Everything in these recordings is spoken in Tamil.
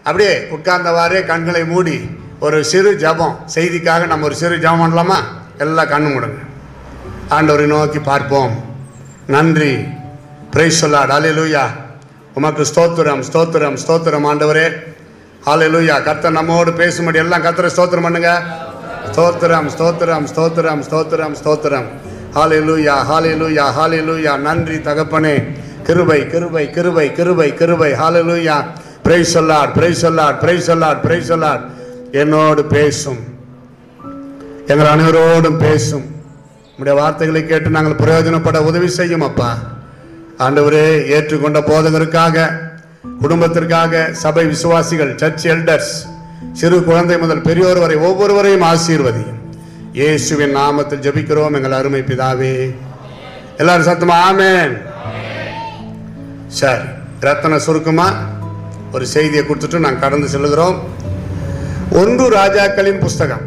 அப்படியே உட்கார்ந்தவாறே கண்களை மூடி ஒரு சிறு ஜெபம் செய்திக்காக நம்ம ஒரு சிறு ஜெபம் பண்ணலாமா எல்லாம் கண்ணு மூடுங்க ஆண்டவரை நோக்கி பார்ப்போம் நன்றி பிரைஸ் சொல்லாட் அலையலூயா உமக்கு ஸ்தோத்திரம் ஸ்தோத்திரம் ஸ்தோத்திரம் ஆண்டவரே ஹalleluya கர்த்தர் நம்மோடு பேசும்படி எல்லாம் கர்த்தரை ஸ்தோத்திரம் பண்ணுங்க ஸ்தோத்திரம் ஸ்தோத்திரம் ஸ்தோத்திரம் ஸ்தோத்திரம் ஸ்தோத்திரம் ஹalleluya ஹalleluya ஹalleluya நன்றி தகப்பனே கிருபை கிருபை கிருபை கிருபை கிருபை ஹalleluya பிரைஸ் சொல்லாட் பிரைஸ் சொல்லாட் பிரைஸ் சொல்லாட் பிரைஸ் சொல்லாட் என்னோடு பேசும் எங்கள் அனைவரோடும் பேசும் உடைய வார்த்தைகளை கேட்டு நாங்கள் பிரயோஜனப்பட உதவி செய்யும் அப்பா ஆண்டவரே ஏற்றுக்கொண்ட போதகருக்காக குடும்பத்திற்காக சபை விசுவாசிகள் சர்ச் எல்டர்ஸ் சிறு குழந்தை முதல் பெரியோர் வரை ஒவ்வொருவரையும் ஆசீர்வதியும் இயேசுவின் நாமத்தில் ஜெபிக்கிறோம் எங்கள் அருமை பிதாவே எல்லாரும் சத்தமா ஆமென் சரி ரத்தன சுருக்கமா ஒரு செய்தியை கொடுத்துட்டு நாங்கள் கடந்து செல்லுகிறோம் ஒன்று ராஜாக்களின் புஸ்தகம்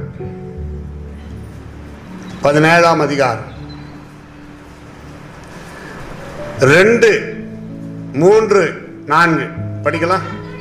பதினேழாம் அதிகாரம் ரெண்டு மூன்று நான்கு படிக்கலாம்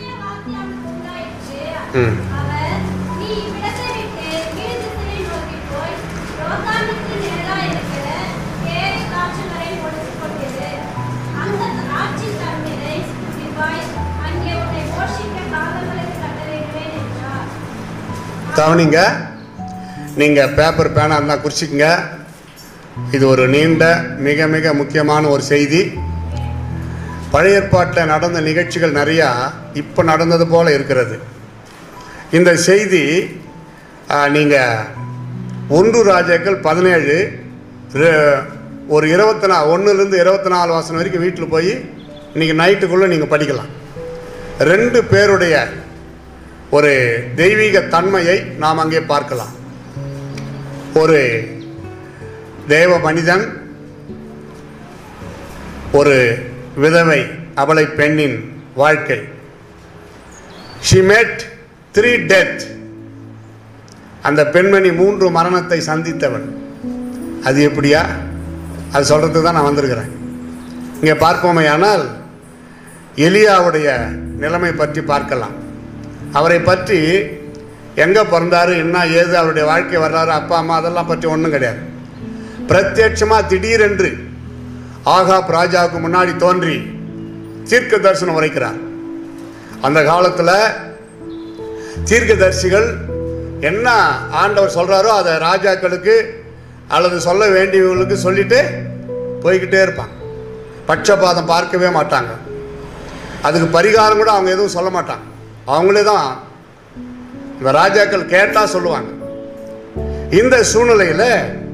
ம். அவர், "நீ இவ்விடத்தை விட்டு கீழ் திசையை நோக்கிப் போய், யோர்தானுக்கு நேராக இருக்கிற கேரி காற்று வரை ஒளித்துக் கொண்டிரு. அந்த ஆற்றின் தண்ணீரை குடிப்பாய். அங்கே உன்னை போஷிக்க காகங்களுக்கு கட்டளையிடுவேன்" என்றார். கவனிங்க நீங்கள் பேப்பர் பேனா இருந்தால் குறிச்சிக்கங்க இது ஒரு நீண்ட மிக மிக முக்கியமான ஒரு செய்தி பழைய ஏற்பாட்டில் நடந்த நிகழ்ச்சிகள் நிறையா இப்போ நடந்தது போல இருக்கிறது இந்த செய்தி நீங்கள் ஒன்று ராஜாக்கள் பதினேழு ரெ- ஒரு இருபத்தி நா ஒன்றுலேருந்து இருபத்தி நாலு வாசனம் வரைக்கும் வீட்டில் போய் இன்னைக்கு நைட்டுக்குள்ளே நீங்கள் படிக்கலாம் ரெண்டு பேருடைய ஒரு தெய்வீக தன்மையை நாம் அங்கே பார்க்கலாம் ஒரு தேவ மனிதன் ஒரு விதவை அவளை பெண்ணின் வாழ்க்கை ஷி met த்ரீ டெத் அந்த பெண்மணி மூன்று மரணத்தை சந்தித்தவன் அது எப்படியா அது சொல்கிறதுக்கு தான் நான் வந்திருக்கிறேன் இங்கே பார்ப்போமேயானால் எலியாவுடைய நிலைமை பற்றி பார்க்கலாம் அவரை பற்றி எங்கே பிறந்தாரு என்ன ஏது அவருடைய வாழ்க்கை வர்றாரு அப்பா அம்மா அதெல்லாம் பற்றி ஒன்றும் கிடையாது பிரத்யட்சமாக திடீரென்று ஆகாப் ராஜாவுக்கு முன்னாடி தோன்றி தீர்க்க தரிசனம் உரைக்கிறார் அந்த காலத்தில் தீர்க்கதரிசிகள் என்ன ஆண்டவர் சொல்கிறாரோ அதை ராஜாக்களுக்கு அல்லது சொல்ல வேண்டியவங்களுக்கு சொல்லிட்டு போய்கிட்டே இருப்பாங்க பட்சபாதம் பார்க்கவே மாட்டாங்க அதுக்கு பரிகாரம் கூட அவங்க எதுவும் சொல்ல மாட்டாங்க அவங்களே தான் இந்த ராஜாக்கள் கேட்டால் சொல்லுவாங்க இந்த சூழ்நிலையில்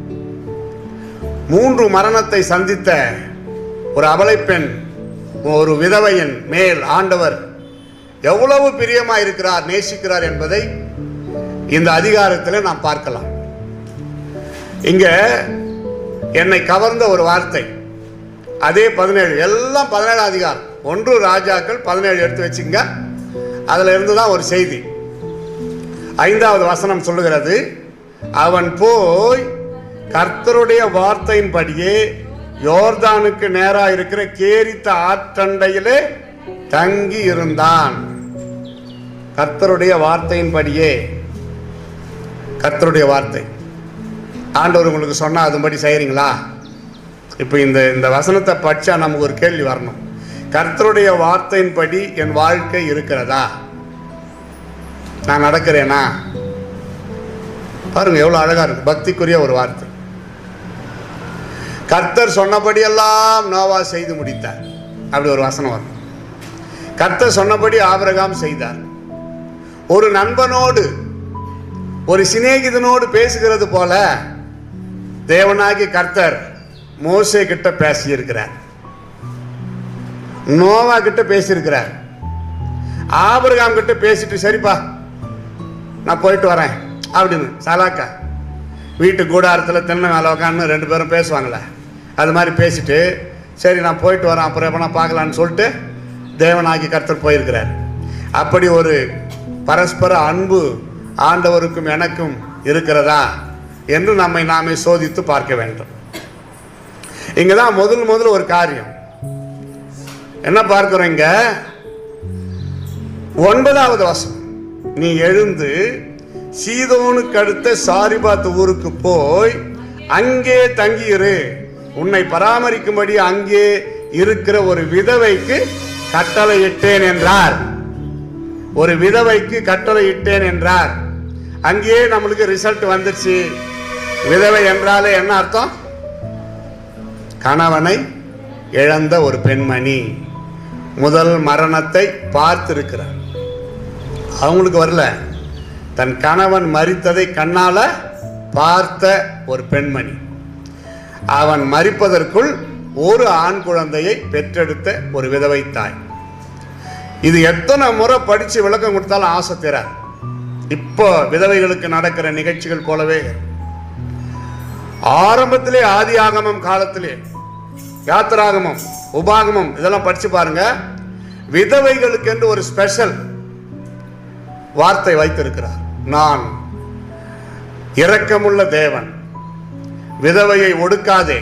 மூன்று மரணத்தை சந்தித்த ஒரு அபலை பெண் ஒரு விதவையின் மேல் ஆண்டவர் எவ்வளவு பிரியமா இருக்கிறார் நேசிக்கிறார் என்பதை இந்த அதிகாரத்தில் நாம் பார்க்கலாம் இங்க என்னை கவர்ந்த ஒரு வார்த்தை அதே பதினேழு எல்லாம் பதினேழு அதிகாரம் ஒன்று ராஜாக்கள் பதினேழு எடுத்து வச்சுங்க அதுல இருந்து தான் ஒரு செய்தி ஐந்தாவது வசனம் சொல்லுகிறது அவன் போய் கர்த்தருடைய வார்த்தையின்படியே யோர்தானுக்கு நேரா இருக்கிற கேரித்த ஆற்றண்டையிலே தங்கி இருந்தான் கர்த்தருடைய வார்த்தையின்படியே கர்த்தருடைய வார்த்தை ஆண்டவர் உங்களுக்கு சொன்னா அதுபடி செய்கிறீங்களா இப்போ இந்த இந்த வசனத்தை படிச்சா நமக்கு ஒரு கேள்வி வரணும் கர்த்தருடைய வார்த்தையின்படி என் வாழ்க்கை இருக்கிறதா நான் நடக்கிறேனா பாருங்க எவ்வளோ அழகா இருக்கு பக்திக்குரிய ஒரு வார்த்தை கர்த்தர் சொன்னபடியெல்லாம் நோவா செய்து முடித்தார் அப்படி ஒரு வசனம் வரும் கர்த்தர் சொன்னபடி ஆபிரகாம் செய்தார் ஒரு நண்பனோடு ஒரு சிநேகிதனோடு பேசுகிறது போல தேவனாகி கர்த்தர் மோசே கிட்ட பேசியிருக்கிறார் நோவா கிட்ட பேசியிருக்கிறார் ஆபிரகாம் கிட்ட பேசிட்டு சரிப்பா நான் போயிட்டு வரேன் அப்படின்னு சலாக்கா வீட்டு கூடாரத்தில் தென்னை மேலே உட்காந்து ரெண்டு பேரும் பேசுவாங்களே அது மாதிரி பேசிட்டு சரி நான் போயிட்டு வரேன் அப்புறம் எப்போ நான் பார்க்கலான்னு சொல்லிட்டு தேவனாகி கர்த்தர் போயிருக்கிறார் அப்படி ஒரு பரஸ்பர அன்பு ஆண்டவருக்கும் எனக்கும் இருக்கிறதா என்று நம்மை நாமே சோதித்து பார்க்க வேண்டும் இங்கே தான் முதல் முதல் ஒரு காரியம் என்ன பார்க்கிறோம் இங்க ஒன்பதாவது வசனம் நீ எழுந்து சீதோனுக்கு அடுத்த சாரிபாத் ஊருக்கு போய் அங்கே தங்கியிரு உன்னை பராமரிக்கும்படி அங்கே இருக்கிற ஒரு விதவைக்கு கட்டளையிட்டேன் என்றார் ஒரு விதவைக்கு கட்டளையிட்டேன் என்றார் அங்கேயே நம்மளுக்கு ரிசல்ட் வந்துருச்சு விதவை என்றாலே என்ன அர்த்தம் கணவனை இழந்த ஒரு பெண்மணி முதல் மரணத்தை பார்த்திருக்கிறார் அவங்களுக்கு வரல தன் கணவன் மரித்ததை கண்ணால பார்த்த ஒரு பெண்மணி அவன் மரிப்பதற்குள் ஒரு ஆண் குழந்தையை பெற்றெடுத்த ஒரு விதவை தாய் இது எத்தனை முறை படிச்சு விளக்கம் கொடுத்தாலும் ஆசை தராது இப்போ விதவைகளுக்கு நடக்கிற நிகழ்ச்சிகள் போலவே ஆரம்பத்திலே ஆதி ஆகமம் காலத்திலே யாத்திராகமம் உபாகமம் இதெல்லாம் படிச்சு பாருங்க விதவைகளுக்கு என்று ஒரு ஸ்பெஷல் வார்த்தை வைத்திருக்கிறார் நான் இரக்கமுள்ள தேவன் விதவையை ஒடுக்காதே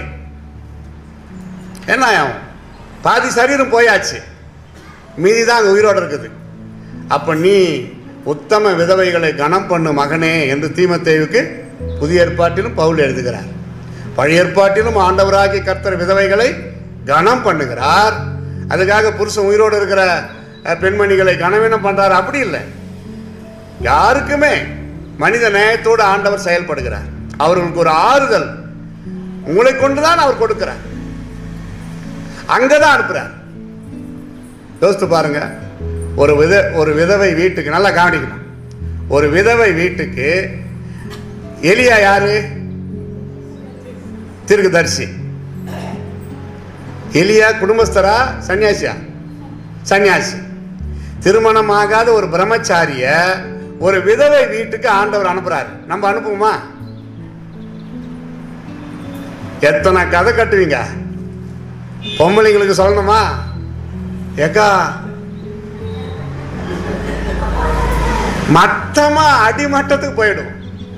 என்ன ஆகும் பாதி சரீரம் போயாச்சு மீதி தான் அங்க உயிரோட இருக்குது அப்ப நீ உத்தம விதவைகளை கனம் பண்ணு மகனே என்று தீமத்தேவுக்கு புதிய ஏற்பாட்டிலும் பவுல் எழுதுகிறார் பழைய ஏற்பாட்டிலும் ஆண்டவராகிய கர்த்தர் விதவைகளை கனம் பண்ணுகிறார் அதுக்காக புருஷன் உயிரோடு இருக்கிற அஹ், பெண்மணிகளை கனவீனம் பண்றார் அப்படி இல்லை யாருக்குமே மனித நேயத்தோடு ஆண்டவர் செயல்படுகிறார் அவர்களுக்கு ஒரு ஆறுதல் உங்களை கொண்டுதான் அவர் கொடுக்கிறார் அங்கதான் அனுப்புறார் யோசித்து பாருங்க ஒரு வித ஒரு விதவை வீட்டுக்கு நல்லா கவனிக்கணும் ஒரு விதவை வீட்டுக்கு எலியா யாரு தீர்க்கதரிசி எலியா குடும்பஸ்தரா சன்னியாசியா சன்னியாசி திருமணம் ஆகாத ஒரு பிரம்மச்சாரிய ஒரு விதவை வீட்டுக்கு ஆண்டவர் அனுப்புறாரு நம்ம அனுப்புவோமா எத்தனை கதை கட்டுவீங்க பொம்பளைங்களுக்கு சொல்லணுமா ஏக்கா மட்டமா அடிமட்டத்துக்கு போயிடும்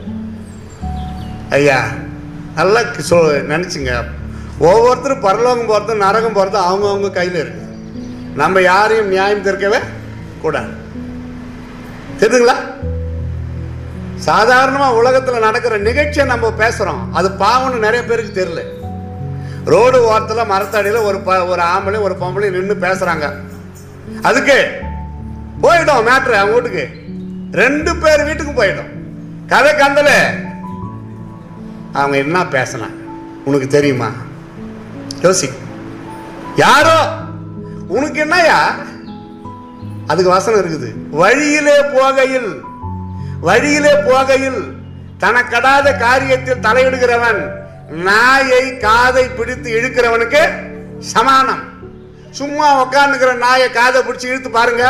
ஐயா நல்லா சொ நினச்சிங்க ஒவ்வொருத்தரும் பரலோகம் போகிறது நரகம் போகிறது அவங்கவுங்க கையில் இருக்கு நம்ம யாரையும் நியாயம் தீர்க்கவே கூடாது தெரியுதுங்களா சாதாரணமாக உலகத்தில் நடக்கிற நிகழ்ச்சியை நம்ம பேசுகிறோம் அது பாவம்னு நிறைய பேருக்கு தெரியல ரோடு ஓரத்தில் மரத்தடியில் ஒரு ப ஒரு ஆம்பளை ஒரு பொம்பளை நின்று பேசுகிறாங்க அதுக்கு போயிடும் மேட்ரு அவங்க வீட்டுக்கு ரெண்டு பேர் வீட்டுக்கு போயிடும் கதை கந்தல அவங்க என்ன பேசினாங்க உனக்கு தெரியுமா யோசி யாரோ உனக்கு என்னயா அதுக்கு வசனம் இருக்குது வழியிலே போகையில் வழியிலே போகையில் தனக்கடாத காரியத்தில் தலையிடுகிறவன் நாயை காதை பிடித்து இழுக்கிறவனுக்கு சமானம் சும்மா உக்காந்துக்கிற நாயை காதை பிடிச்சு இழுத்து பாருங்க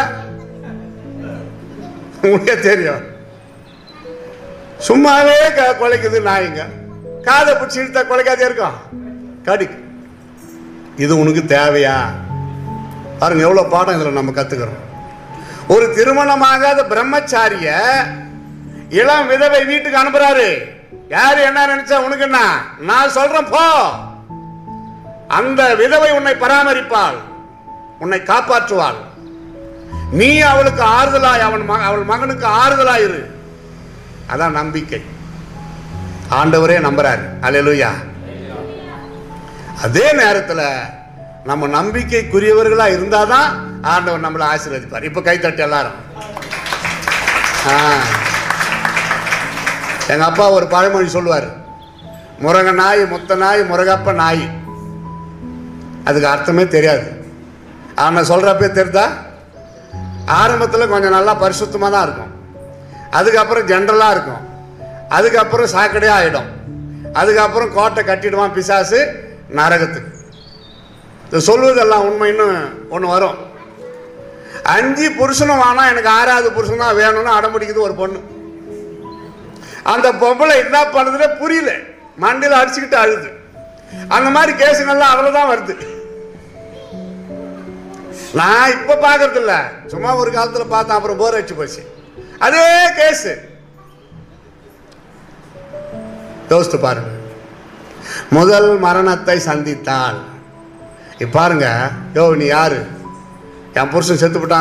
உங்களுக்கே தெரியும் சும்மாவே க- குலைக்குது நாய்ங்க காதை பிடிச்சி இழுத்தா குலைக்காதே இருக்கும் கடிக்கு இது உனக்கு தேவையா பாருங்க எவ்வளவு பாடம் இதுல நம்ம கத்துக்கிறோம் ஒரு திருமணமாகாத பிரம்மச்சாரிய இளம் விதவை வீட்டுக்கு அனுப்புறாரு யாரு என்ன நினைச்சா உனக்கு என்ன நான் சொல்றேன் போ அந்த விதவை உன்னை பராமரிப்பாள் உன்னை காப்பாற்றுவாள் நீ அவளுக்கு ஆறுதலாய் அவன் மக- அவள் மகனுக்கு ஆறுதலாய் இரு அதான் நம்பிக்கை ஆண்டவரே நம்புறாரு அல்லேலூயா அதே நேரத்தில் நம்ம நம்பிக்கைக்குரியவர்களா இருந்தாதான் ஆண்டவர் நம்மளை ஆசீர்வதிப்பார் இப்போ கைத்தட்டு எல்லாரும் ஆ. எங்க அப்பா ஒரு பழமொழி சொல்லுவார் முருக நாய் முத்த நாய் முருகப்ப நாய் அதுக்கு அர்த்தமே தெரியாது அவனை சொல்றப்பே தெரிதா ஆரம்பத்தில் கொஞ்சம் நல்லா பரிசுத்தமாக தான் இருக்கும் அதுக்கப்புறம் ஜென்ரலாக இருக்கும் அதுக்கப்புறம் சாக்கடையாக ஆகிடும் அதுக்கப்புறம் கோட்டை கட்டிடுவான் பிசாசு நரகத்துக்கு இது சொல்வதெல்லாம் உண்மை இன்னும் ஒன்று வரும் அஞ்சு புருஷனும் வேணாம் எனக்கு ஆறாவது புருஷன் தான் வேணும்னு அடம்பிடிக்குது ஒரு பொண்ணு அந்த பொம்பளை என்ன பண்ணுதுன்னு புரியல மண்டையில் அடிச்சுக்கிட்டு அழுது அந்த மாதிரி கேஸுங்கள்லாம் அதில் தான் வருது நான் இப்ப பார்க்கறது இல்ல சும்மா ஒரு காலத்துல பார்த்தேன் அப்புறம் போர் அடிச்சு போச்சு அதே கேஸ் யோசித்து பாருங்க முதல் மரணத்தை சந்தித்தாள் இப்ப பாருங்க யோ நீ யாரு என் புருஷன் செத்து போட்டான்னு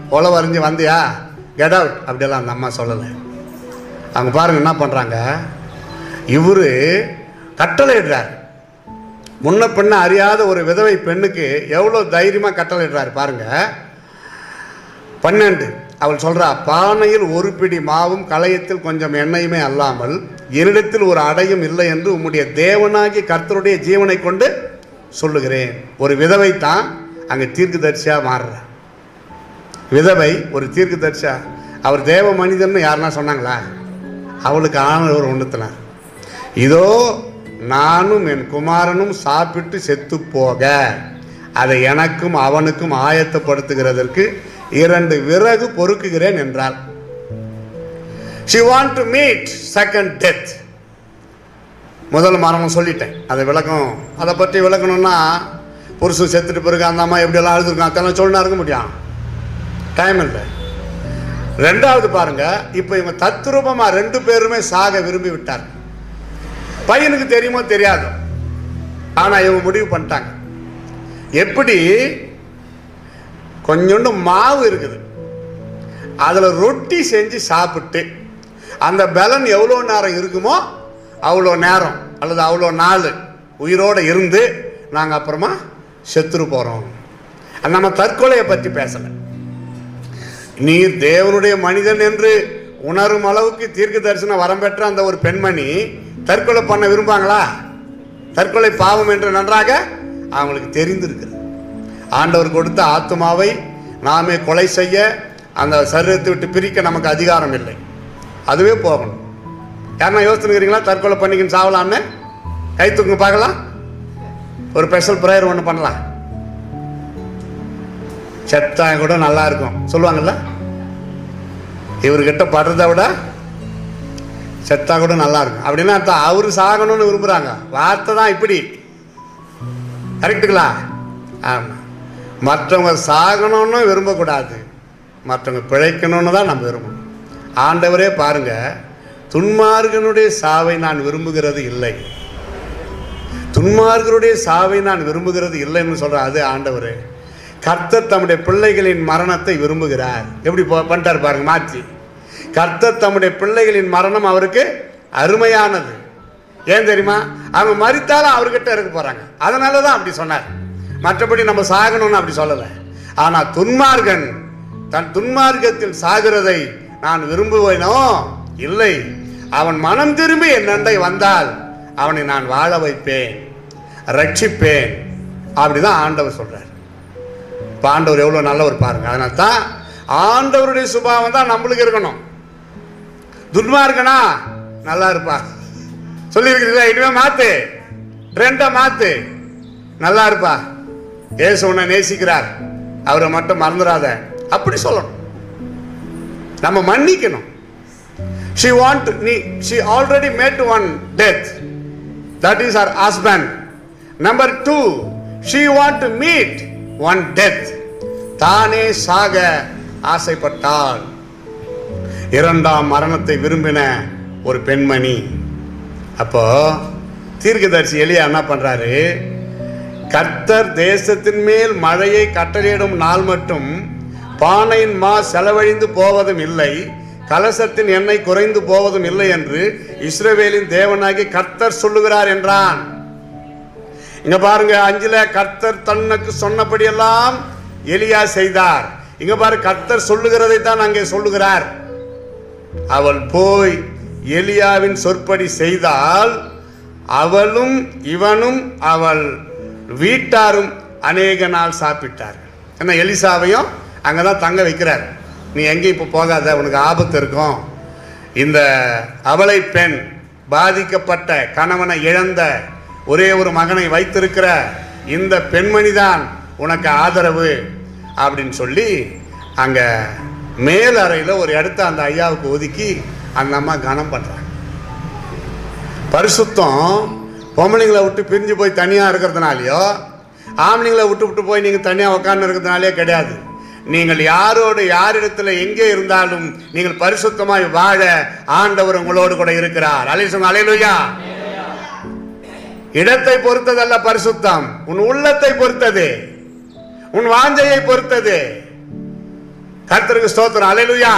உழவு வரைஞ்சி வந்தியா கெட் அவுட் அப்படியெல்லாம் அந்த அம்மா சொல்லலை அவங்க பாருங்க என்ன பண்ணுறாங்க இவர் கட்டளையிடுறார் முன்ன பின்ன அறியாத ஒரு விதவை பெண்ணுக்கு எவ்வளோ தைரியமாக கட்டளையிடுறாரு பாருங்க பன்னெண்டு அவள் சொல்றா பானையில் ஒரு பிடி மாவும் களையத்தில் கொஞ்சம் எண்ணெயுமே அல்லாமல் என்னிடத்தில் ஒரு அடையும் இல்லை என்று உம்முடைய தேவனாகி கர்த்தருடைய ஜீவனை கொண்டு சொல்லுகிறேன் ஒரு விதவை தான் அங்கே தீர்க்கதரிசியாக மாறுறா விதவை ஒரு தீர்க்கதரிசியா அவர் தேவ மனிதன்னு யாருன்னா சொன்னாங்களா அவளுக்கு ஆனவர் உணர்த்தினார் இதோ நானும் என் குமாரனும் சாப்பிட்டு செத்து போக அதை எனக்கும் அவனுக்கும் ஆயத்தப்படுத்துகிறதற்கு இரண்டு விறகு பொறுக்குகிறேன் என்றாள் she want to meet second death முதல் மரணம் சொல்லிட்டேன் அதை விளக்கம் அதை பற்றி விளக்கணும்னா புருஷன் செத்துட்டு பிறகு அந்த அம்மா எப்படியெல்லாம் அழுதுருக்கான் அதெல்லாம் சொல்லினா இருக்க முடியும் டைம் இல்லை ரெண்டாவது பாருங்க இப்போ இவங்க தத்ரூபமா ரெண்டு பேருமே சாக விரும்பி விட்டார் பையனுக்கு தெரியுமோ தெரியாது ஆனா இவங்க முடிவு பண்ணிட்டாங்க எப்படி கொஞ்சோண்டு மாவு இருக்குது அதில் ரொட்டி செஞ்சு சாப்பிட்டு அந்த பலன் எவ்வளோ நேரம் இருக்குமோ அவ்வளோ நேரம் அல்லது அவ்வளோ நாள் உயிரோடு இருந்து நாங்கள் அப்புறமா செத்துரு போகிறோம் நம்ம தற்கொலையை பற்றி பேசலை நீர் தேவனுடைய மனிதன் என்று உணரும் அளவுக்கு தீர்க்க தரிசனம் வரம் பெற்ற அந்த ஒரு பெண்மணி தற்கொலை பண்ண விரும்பாங்களா தற்கொலை பாவம் என்று நன்றாக அவங்களுக்கு தெரிந்திருக்கிறது ஆண்டவர் கொடுத்த ஆத்மாவை நாமே கொலை செய்ய அந்த சரீரத்தை விட்டு பிரிக்க நமக்கு அதிகாரம் இல்லை அதுவே போகணும் யாருன்னா யோசிச்சுக்கிறீங்களா தற்கொலை பண்ணிக்கின்னு சாவலான்னு கை தூக்குங்க பார்க்கலாம் ஒரு ஸ்பெஷல் ப்ரேயர் ஒன்று பண்ணலாம் செத்தா கூட நல்லா இருக்கும் சொல்லுவாங்கல்ல இவர்கிட்ட படுறதை விட செத்தா கூட நல்லா இருக்கும் அப்படின்னா அர்த்தம் அவரு சாகணும்னு விரும்புகிறாங்க வார்த்தை தான் இப்படி கரெக்டுங்களா ஆமாம் மற்றவங்க சாகணும்னு விரும்பக்கூடாது மற்றவங்க பிழைக்கணும்னு தான் நம்ம விரும்பணும் ஆண்டவரே பாருங்க துன்மார்கனுடைய சாவை நான் விரும்புகிறது இல்லை துன்மார்கருடைய சாவை நான் விரும்புகிறது இல்லைன்னு சொல்கிறேன் அது ஆண்டவரே கர்த்தர் தம்முடைய பிள்ளைகளின் மரணத்தை விரும்புகிறார் எப்படி போ- பண்ணிட்டார் பாருங்க மாற்றி கர்த்தர் தம்முடைய பிள்ளைகளின் மரணம் அவருக்கு அருமையானது ஏன் தெரியுமா அவங்க மறித்தாலும் அவர்கிட்ட இருக்க போறாங்க அதனால தான் அப்படி சொன்னார் மற்றபடி நம்ம சாகணும்னு அப்படி சொல்லலை ஆனால் துன்மார்கன் தன் துன்மார்க்கத்தில் சாகிறதை நான் விரும்புவேனோ இல்லை அவன் மனம் திரும்பி என் அண்டை வந்தால் அவனை நான் வாழ வைப்பேன் ரட்சிப்பேன் அப்படிதான் ஆண்டவர் சொல்றார் இப்போ ஆண்டவர் எவ்வளோ நல்லவர் பாருங்க அதனால தான் ஆண்டவருடைய சுபாவம் தான் நம்மளுக்கு இருக்கணும் துன்மார்க்கனா நல்லா இருப்பா சொல்லியிருக்கிறீங்களா இனிமே மாத்து ட்ரெண்டை மாத்து நல்லா இருப்பா ஏசு உன்னை நேசிக்கிறார் அவரை மட்டும் மறந்துடாத அப்படி சொல்லணும் நம்ம மன்னிக்கணும் she want நீ she already met one death that is her husband number two she want to meet one death தானே சாக ஆசைப்பட்டாள் இரண்டாம் மரணத்தை விரும்பின ஒரு பெண்மணி அப்போ தீர்க்கதரிசி எலியா என்ன பண்றாரு கர்த்தர் தேசத்தின் மேல் மழையை கட்டளையிடும் நாள் மட்டும் பானையின் மா செலவழிந்து போவதும் இல்லை கலசத்தின் எண்ணெய் குறைந்து போவதும் இல்லை என்று இஸ்ரவேலின் தேவனாகி கர்த்தர் சொல்லுகிறார் என்றான் இங்க பாருங்க அஞ்சுல கர்த்தர் தன்னுக்கு சொன்னபடியெல்லாம் எலியா செய்தார் இங்க பாரு கர்த்தர் சொல்லுகிறதை தான் அங்கே சொல்லுகிறார் அவள் போய் எலியாவின் சொற்படி செய்தால் அவளும் இவனும் அவள் வீட்டாரும் அநேக நாள் சாப்பிட்டார்கள் என்ன எலிசாவையும் அங்கே தான் தங்க வைக்கிறார் நீ எங்கேயும் இப்போ போகாத உனக்கு ஆபத்து இருக்கும் இந்த அவளை பெண் பாதிக்கப்பட்ட கணவனை இழந்த ஒரே ஒரு மகனை வைத்திருக்கிற இந்த பெண்மணி தான் உனக்கு ஆதரவு அப்படின்னு சொல்லி அங்கே மேல் அறையில் ஒரு இடத்த அந்த ஐயாவுக்கு ஒதுக்கி அந்த அம்மா கனம் பண்ணுறாங்க பரிசுத்தம் பொம்பளைங்களை விட்டு பிரிஞ்சு போய் தனியாக இருக்கிறதுனாலையோ ஆம்பளைங்களை விட்டு விட்டு போய் நீங்கள் தனியாக உட்கார்ந்து இருக்கிறதுனாலே கிடையாது நீங்கள் யாரோடு யாரிடத்துல எங்கே இருந்தாலும் நீங்கள் பரிசுத்தமாய் வாழ ஆண்டவர் உங்களோடு கூட இருக்கிறார் அலைசுங்க அலையிலுயா இடத்தை பொறுத்ததல்ல பரிசுத்தம் உன் உள்ளத்தை பொறுத்தது உன் வாஞ்சையை பொறுத்தது கர்த்தருக்கு ஸ்தோத்திரம் அலையிலுயா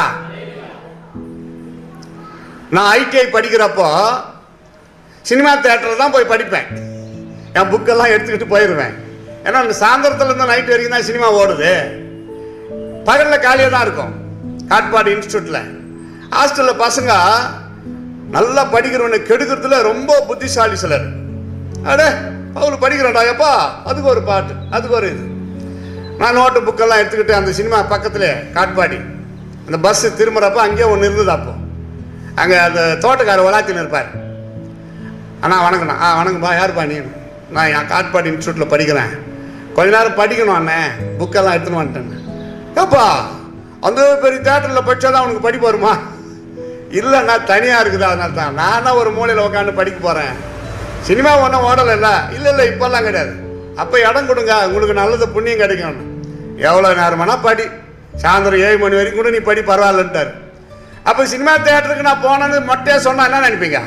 நான் ஐடிஐ படிக்கிறப்போ சினிமா தேட்டரில் தான் போய் படிப்பேன் என் புக்கெல்லாம் எடுத்துக்கிட்டு போயிடுவேன் ஏன்னா அந்த சாயந்தரத்துல இருந்து நைட் வரைக்கும் தான் சினிமா ஓடுது பகலில் காலியாக தான் இருக்கும் காட்பாடி இன்ஸ்டியூட்டில் ஹாஸ்டலில் பசங்க நல்லா படிக்கிறவனை கெடுக்கிறதுல ரொம்ப புத்திசாலி சிலர் அட பவுல் படிக்கிறோம்டா எப்பா அதுக்கு ஒரு பாட்டு அதுக்கு ஒரு இது நான் நோட்டு புக்கெல்லாம் எடுத்துக்கிட்டு அந்த சினிமா பக்கத்தில் காட்பாடி அந்த பஸ்ஸு திரும்புறப்ப அங்கேயே ஒன்று இருந்தது அப்போ அங்கே அந்த தோட்டக்காரர் வளாத்தின்னு இருப்பார் அண்ணா வணக்கண்ணா ஆ வணக்கம்ப்பா யாருப்பா நீ நான் என் காட்பாடி இன்ஸ்டியூட்டில் படிக்கிறேன் கொஞ்ச நேரம் படிக்கணும் அண்ணே புக்கெல்லாம் எடுத்துன்னு வந்துட்டேன் ஏப்பா அந்த பெரிய தேட்டரில் படித்தா தான் உனக்கு படிப்பு வருமா இல்லைண்ணா தனியாக இருக்குது அதனால தான் நானா ஒரு மூலையில் உட்காந்து படிக்க போகிறேன் சினிமா ஒன்றும் ஓடலை இல்லை இல்லை இல்லை இப்போல்லாம் கிடையாது அப்போ இடம் கொடுங்க உங்களுக்கு நல்லது புண்ணியம் கிடைக்கும் எவ்வளோ நேரமானா படி சாயந்தரம் ஏழு மணி வரைக்கும் கூட நீ படி பரவாயில்லன்ட்டார் அப்போ சினிமா தேட்டருக்கு நான் போனது மொட்டையா சொன்னா என்ன நினைப்பீங்க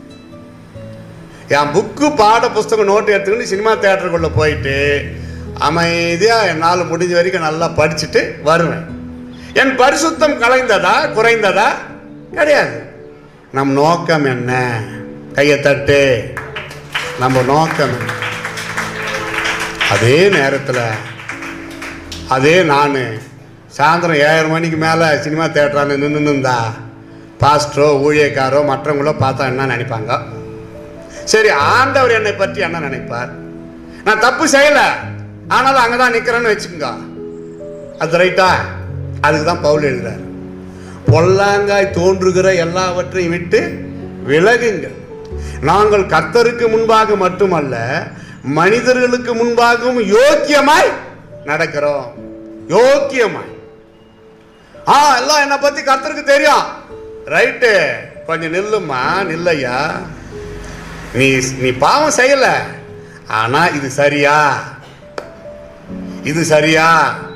என் புக்கு பாட புஸ்தகம் நோட்டு எடுத்துக்கிட்டு சினிமா தேட்டருக்குள்ளே போயிட்டு அமைதியாக என்னால் முடிஞ்ச வரைக்கும் நல்லா படிச்சுட்டு வருவேன் என் பரிசுத்தம் கலைந்ததா குறைந்ததா கிடையாது நம் நோக்கம் என்ன கையை தட்டு நம்ம நோக்கம் என்ன? அதே நேரத்தில் அதே நான் சாயந்தரம் ஏழரை மணிக்கு மேலே சினிமா தேட்டரான நின்று இருந்தா பாஸ்டரோ ஊழியக்காரோ மற்றவங்களோ பார்த்தா என்ன நினைப்பாங்க சரி ஆண்டவர் என்னை பற்றி என்ன நினைப்பார் நான் தப்பு செய்யலை ஆனாலும் அங்கே தான் நிற்கிறேன்னு வச்சுக்கோங்க அது ரைட்டா அதுக்கு தான் பவுல் எழுதுறார் பொல்லாங்காய் தோன்றுகிற எல்லாவற்றையும் விட்டு விலகுங்கள் நாங்கள் கர்த்தருக்கு முன்பாக மட்டுமல்ல மனிதர்களுக்கு முன்பாகவும் யோக்கியமாய் நடக்கிறோம் யோக்கியமாய் ஆ எல்லாம் என்னை பத்தி கர்த்தருக்கு தெரியும் ரைட்டு கொஞ்சம் நில்லுமா நில்லையா நீ நீ பாவம் செய்யல ஆனா இது சரியா இது சரியா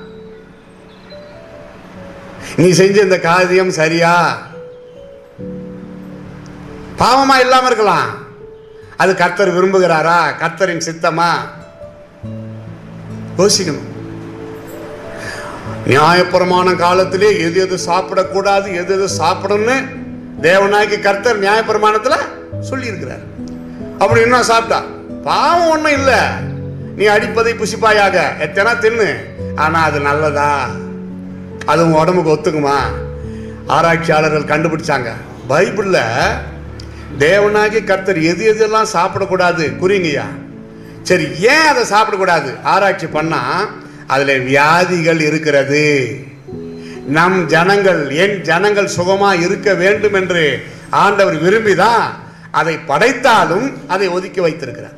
நீ செஞ்ச இந்த காரியம் சரியா பாவமா இல்லாம இருக்கலாம் அது கர்த்தர் விரும்புகிறாரா கர்த்தரின் சித்தமா யோசிக்கணும் நியாயப்பிரமாண காலத்திலே எது எது சாப்பிடக்கூடாது எது எது சாப்பிடணும்னு தேவனாகி கர்த்தர் நியாயப்பிரமாணத்துல சொல்லி இருக்கிறார் அப்படி என்ன சாப்பிட்டா பாவம் ஒன்றும் இல்லை நீ அடிப்பதை புசிப்பாயாக எத்தனை தின்னு ஆனா அது நல்லதா அது உன் உடம்புக்கு ஒத்துக்குமா ஆராய்ச்சியாளர்கள் கண்டுபிடிச்சாங்க பைபிளில் தேவனாகி கர்த்தர் எது எதெல்லாம் சாப்பிடக்கூடாது குறிங்கய்யா சரி ஏன் அதை சாப்பிடக்கூடாது ஆராய்ச்சி பண்ணா அதுல வியாதிகள் இருக்கிறது நம் ஜனங்கள் என் ஜனங்கள் சுகமா இருக்க வேண்டும் என்று ஆண்டவர் விரும்பிதான் அதை படைத்தாலும் அதை ஒதுக்கி வைத்திருக்கிறார்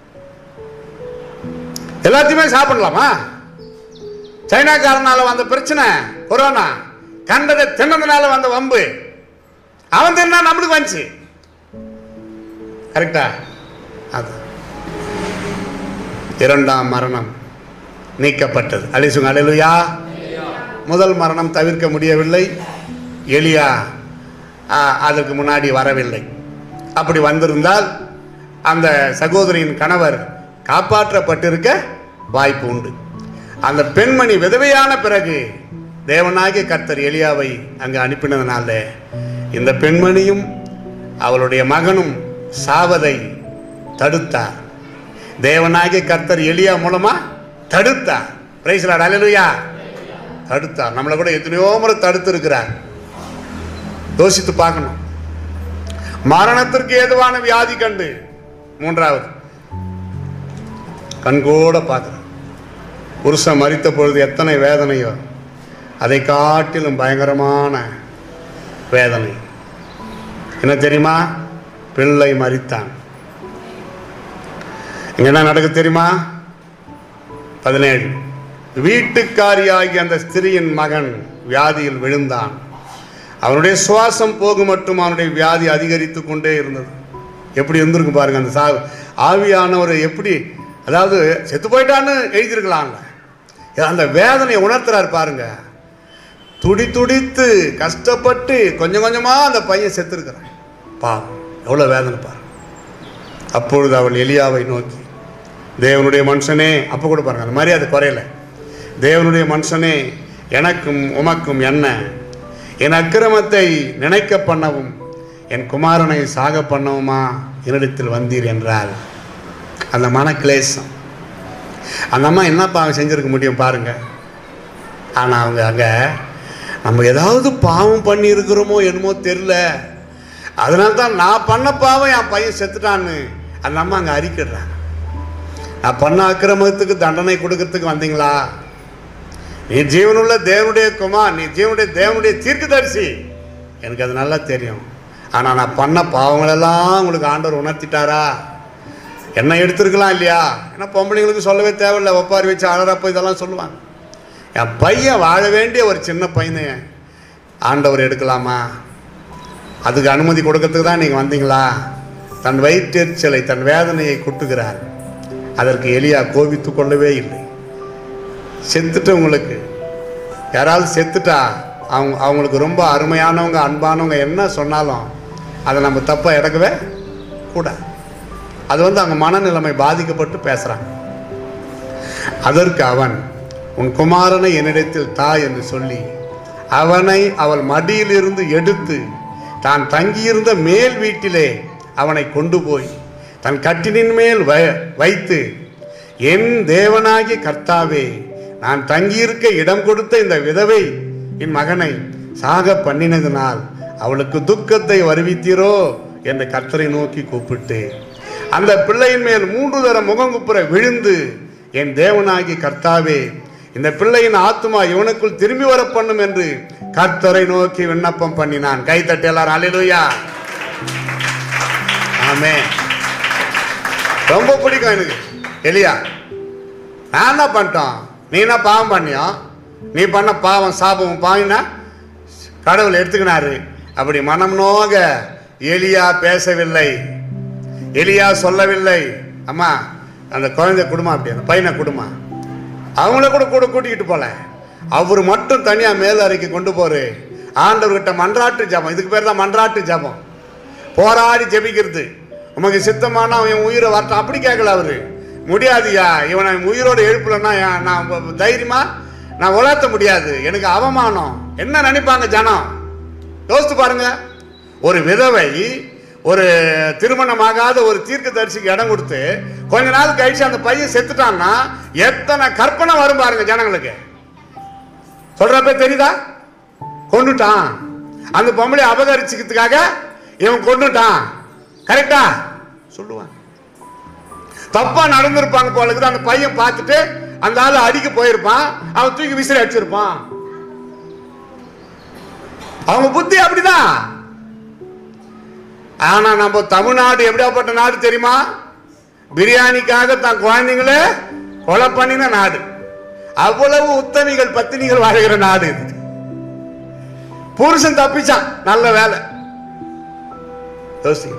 எல்லாத்தையுமே சாப்பிடலாமா சைனாக்காரனால வந்த பிரச்சனை கொரோனா கண்டதை தின்னதுனால வந்த வம்பு அவன் தின்னா நம்மளுக்கு வந்துச்சு கரெக்டா அது இரண்டாம் மரணம் நீக்கப்பட்டது அலிசுங்க அலையிலுயா முதல் மரணம் தவிர்க்க முடியவில்லை எலியா ஆ, அதற்கு முன்னாடி வரவில்லை அப்படி வந்திருந்தால் அந்த சகோதரியின் கணவர் காப்பாற்றப்பட்டிருக்க வாய்ப்பு உண்டு அந்த பெண்மணி விதவையான பிறகு தேவனாகிய கர்த்தர் எலியாவை அங்கு அனுப்பினதுனால இந்த பெண்மணியும் அவளுடைய மகனும் சாவதை தடுத்தார் தேவனாகிய கர்த்தர் எலியா மூலமா தடுத்தார் பிரைஸ்லாட் அலையிலுயா தடுத்தார் நம்மளை கூட எத்தனையோ முறை தடுத்து இருக்கிறார் யோசித்து பார்க்கணும் மரணத்திற்கு ஏதுவான வியாதி கண்டு மூன்றாவது கண்கூட பார்க்கிறோம் புருஷன் மரித்த பொழுது எத்தனை வேதனையோ அதை காட்டிலும் பயங்கரமான வேதனை என்ன தெரியுமா பிள்ளை மரித்தான் இங்க என்ன நடக்கு தெரியுமா பதினேழு வீட்டுக்காரியாகி அந்த ஸ்திரியின் மகன் வியாதியில் விழுந்தான் அவனுடைய சுவாசம் போகும் மட்டும் அவனுடைய வியாதி அதிகரித்து கொண்டே இருந்தது எப்படி இருந்திருக்கு பாருங்க அந்த சா ஆவியானவர் எப்படி அதாவது செத்து போயிட்டான்னு எழுதியிருக்கலாம்ல அந்த வேதனையை உணர்த்துறாரு பாருங்க துடி துடித்து கஷ்டப்பட்டு கொஞ்சம் கொஞ்சமா அந்த பையன் செத்துருக்கிறான் பாவம் எவ்வளோ வேதனை பாரு அப்பொழுது அவள் எலியாவை நோக்கி தேவனுடைய மனுஷனே அப்போ கூட பாருங்க அந்த மரியாதை குறையல தேவனுடைய மனுஷனே எனக்கும் உமக்கும் என்ன என் அக்கிரமத்தை நினைக்க பண்ணவும் என் குமாரனை சாக பண்ணவுமா என்னிடத்தில் வந்தீர் என்றால் அந்த மனக்லேசம் அந்த அம்மா என்ன பாவம் செஞ்சிருக்க முடியும் பாருங்க ஆனால் அவங்க அங்கே நம்ம ஏதாவது பாவம் பண்ணியிருக்கிறோமோ என்னமோ தெரில அதனால தான் நான் பண்ண பாவம் என் பையன் செத்துட்டான்னு அந்த அம்மா அங்கே அறிக்கிடுறாங்க நான் பண்ண அக்கிரமத்துக்கு தண்டனை கொடுக்கறதுக்கு வந்தீங்களா நீ ஜீவனுள்ள தேவனுடைய குமார் நீ ஜீவனுடைய தேவனுடைய தீர்க்கதரிசி எனக்கு அது நல்லா தெரியும் ஆனால் நான் பண்ண பாவங்களெல்லாம் உங்களுக்கு ஆண்டவர் உணர்த்திட்டாரா என்ன எடுத்திருக்கலாம் இல்லையா ஏன்னா பொம்பளைங்களுக்கு சொல்லவே தேவையில்லை ஒப்பாரி வச்சு அழறப்போ இதெல்லாம் சொல்லுவாங்க என் பையன் வாழ வேண்டிய ஒரு சின்ன பையனை ஆண்டவர் எடுக்கலாமா அதுக்கு அனுமதி கொடுக்கறதுக்கு தான் நீங்கள் வந்தீங்களா தன் வயிற்றெரிச்சலை தன் வேதனையை குட்டுகிறார் அதற்கு எலியா கோபித்து கொள்ளவே இல்லை செத்துட்டவங்களுக்கு யாராவது செத்துட்டா அவங்க அவங்களுக்கு ரொம்ப அருமையானவங்க அன்பானவங்க என்ன சொன்னாலும் அதை நம்ம தப்பாக எடுக்கவே கூடாது அது வந்து அவங்க மனநிலைமை பாதிக்கப்பட்டு பேசுகிறாங்க அதற்கு அவன் உன் குமாரனை என்னிடத்தில் தா என்று சொல்லி அவனை அவள் மடியிலிருந்து எடுத்து தான் தங்கியிருந்த மேல் வீட்டிலே அவனை கொண்டு போய் தன் கட்டிலின் மேல் வை- வைத்து என் தேவனாகிய கர்த்தாவே நான் தங்கியிருக்க இடம் கொடுத்த இந்த விதவை என் மகனை சாக பண்ணினதினால் அவளுக்கு துக்கத்தை வருவித்தீரோ என்று கர்த்தரை நோக்கி கூப்பிட்டு அந்த பிள்ளையின் மேல் மூன்று தரம் முகங்குப்புற விழுந்து என் தேவனாகி கர்த்தாவே இந்த பிள்ளையின் ஆத்துமா இவனுக்குள் திரும்பி வர பண்ணும் என்று கர்த்தரை நோக்கி விண்ணப்பம் பண்ணினான் கை தட்டி எல்லாரும் அல்லேலூயா ஆமே ரொம்ப பிடிக்கும் எனக்கு எலியா நான் என்ன பண்ணிட்டோம் நீ என்ன பாவம் பண்ணியோ நீ பண்ண பாவம் சாபம் பாவினா கடவுள் எடுத்துக்கினாரு அப்படி மனம் நோக எலியா பேசவில்லை எலியா சொல்லவில்லை அம்மா அந்த குழந்தை குடும்பம் அப்படி அந்த பையனை குடும்பம் அவங்கள கூட கூட கூட்டிக்கிட்டு போல அவர் மட்டும் தனியாக மேல் அறைக்கு கொண்டு போரு ஆண்டவர்கிட்ட மன்றாட்டு ஜபம் இதுக்கு பேர் தான் மன்றாட்டு ஜபம் போராடி ஜெபிக்கிறது உமக்கு சித்தமான அவன் உயிரை வரட்டும் அப்படி கேட்கல அவரு முடியாதுயா இவனை உயிரோடு எழுப்பலன்னா ஏன் நான் உ- தைரியமா நான் உலர்த்த முடியாது எனக்கு அவமானம் என்ன நினைப்பாங்க ஜனம் யோசித்து பாருங்க ஒரு விதவை ஒரு திருமணமாகாத ஒரு தீர்க்கதரிசிக்கு இடம் கொடுத்து கொஞ்ச நாள் கழிச்சு அந்த பையன் செத்துட்டான்னா எத்தனை கற்பனை வரும் பாருங்க ஜனங்களுக்கு சொல்றப்ப தெரியுதா கொண்டுட்டான் அந்த பொம்பளை அபகரிச்சுக்கிறதுக்காக இவன் கொண்டுட்டான் கரெக்டா சொல்லுவான் தப்பா நடந்திருப்பாங்க போல இருக்குது அந்த பையன் பார்த்துட்டு அந்த ஆளு அடிக்க போயிருப்பான் அவன் தூக்கி விசிறி அடிச்சிருப்பான் அவங்க புத்தி அப்படிதான் ஆனா நம்ம தமிழ்நாடு எப்படியாப்பட்ட நாடு தெரியுமா பிரியாணிக்காக தன் குழந்தைங்களே கொலை பண்ணின நாடு அவ்வளவு உத்தமிகள் பத்தினிகள் வாழ்கிற நாடு இது புருஷன் தப்பிச்சான் நல்ல வேலை யோசி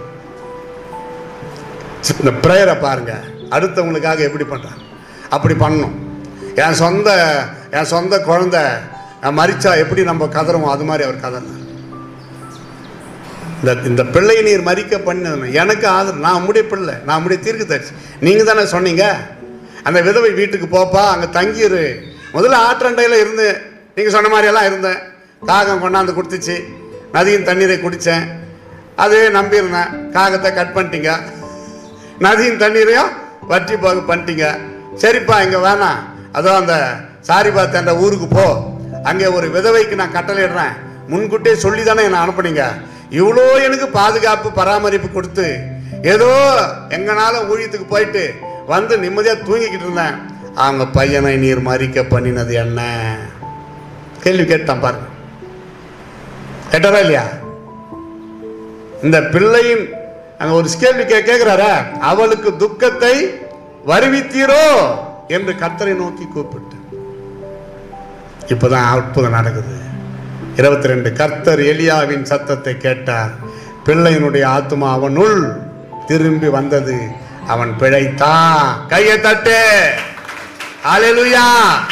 இந்த ப்ரேயரை பாருங்க அடுத்தவங்களுக்காக எப்படி பண்றான் அப்படி பண்ணணும் என் சொந்த என் சொந்த குழந்தை நான் மரிச்சா எப்படி நம்ம கதறுவோம் அது மாதிரி அவர் கதறார் இந்த இந்த பிள்ளை நீர் மறிக்க பண்ண எனக்கு ஆதரவு நான் உம்முடைய பிள்ளை நான் உம்முடைய தீர்க்கு தரிசி நீங்கள் தானே சொன்னீங்க அந்த விதவை வீட்டுக்கு போப்பா அங்கே தங்கிரு முதல்ல ஆற்றண்டையில் இருந்து நீங்கள் சொன்ன மாதிரியெல்லாம் இருந்தேன் காகம் கொண்டாந்து கொடுத்துச்சு நதியின் தண்ணீரை குடித்தேன் அதே நம்பியிருந்தேன் காகத்தை கட் பண்ணிட்டீங்க நதியின் தண்ணீரையும் வற்றி போக பண்ணிட்டீங்க சரிப்பா இங்கே வேணாம் அதோ அந்த சாரிபாத் என்ற ஊருக்கு போ அங்கே ஒரு விதவைக்கு நான் கட்டளையிடுறேன் முன்கூட்டியே சொல்லி தானே என்னை அனுப்புனீங்க இவ்வளோ எனக்கு பாதுகாப்பு பராமரிப்பு கொடுத்து ஏதோ எங்கனால ஊழியத்துக்கு போயிட்டு வந்து நிம்மதியாக தூங்கிக்கிட்டு இருந்தேன் அவங்க பையனை நீர் மறிக்க பண்ணினது என்ன கேள்வி கேட்டான் பாருங்க கேட்டாரா இல்லையா இந்த பிள்ளையின் அங்க ஒரு கேள்வி கே கேட்கிறாரா அவளுக்கு துக்கத்தை வருவித்தீரோ என்று கர்த்தரை நோக்கி கூப்பிட்டு இப்பதான் அற்புதம் நடக்குது இருபத்தி ரெண்டு கர்த்தர் எலியாவின் சத்தத்தை கேட்டார் பிள்ளையினுடைய ஆத்துமா அவனுள் திரும்பி வந்தது அவன் பிழைத்தான் கையை தட்டு அல்லேலூயா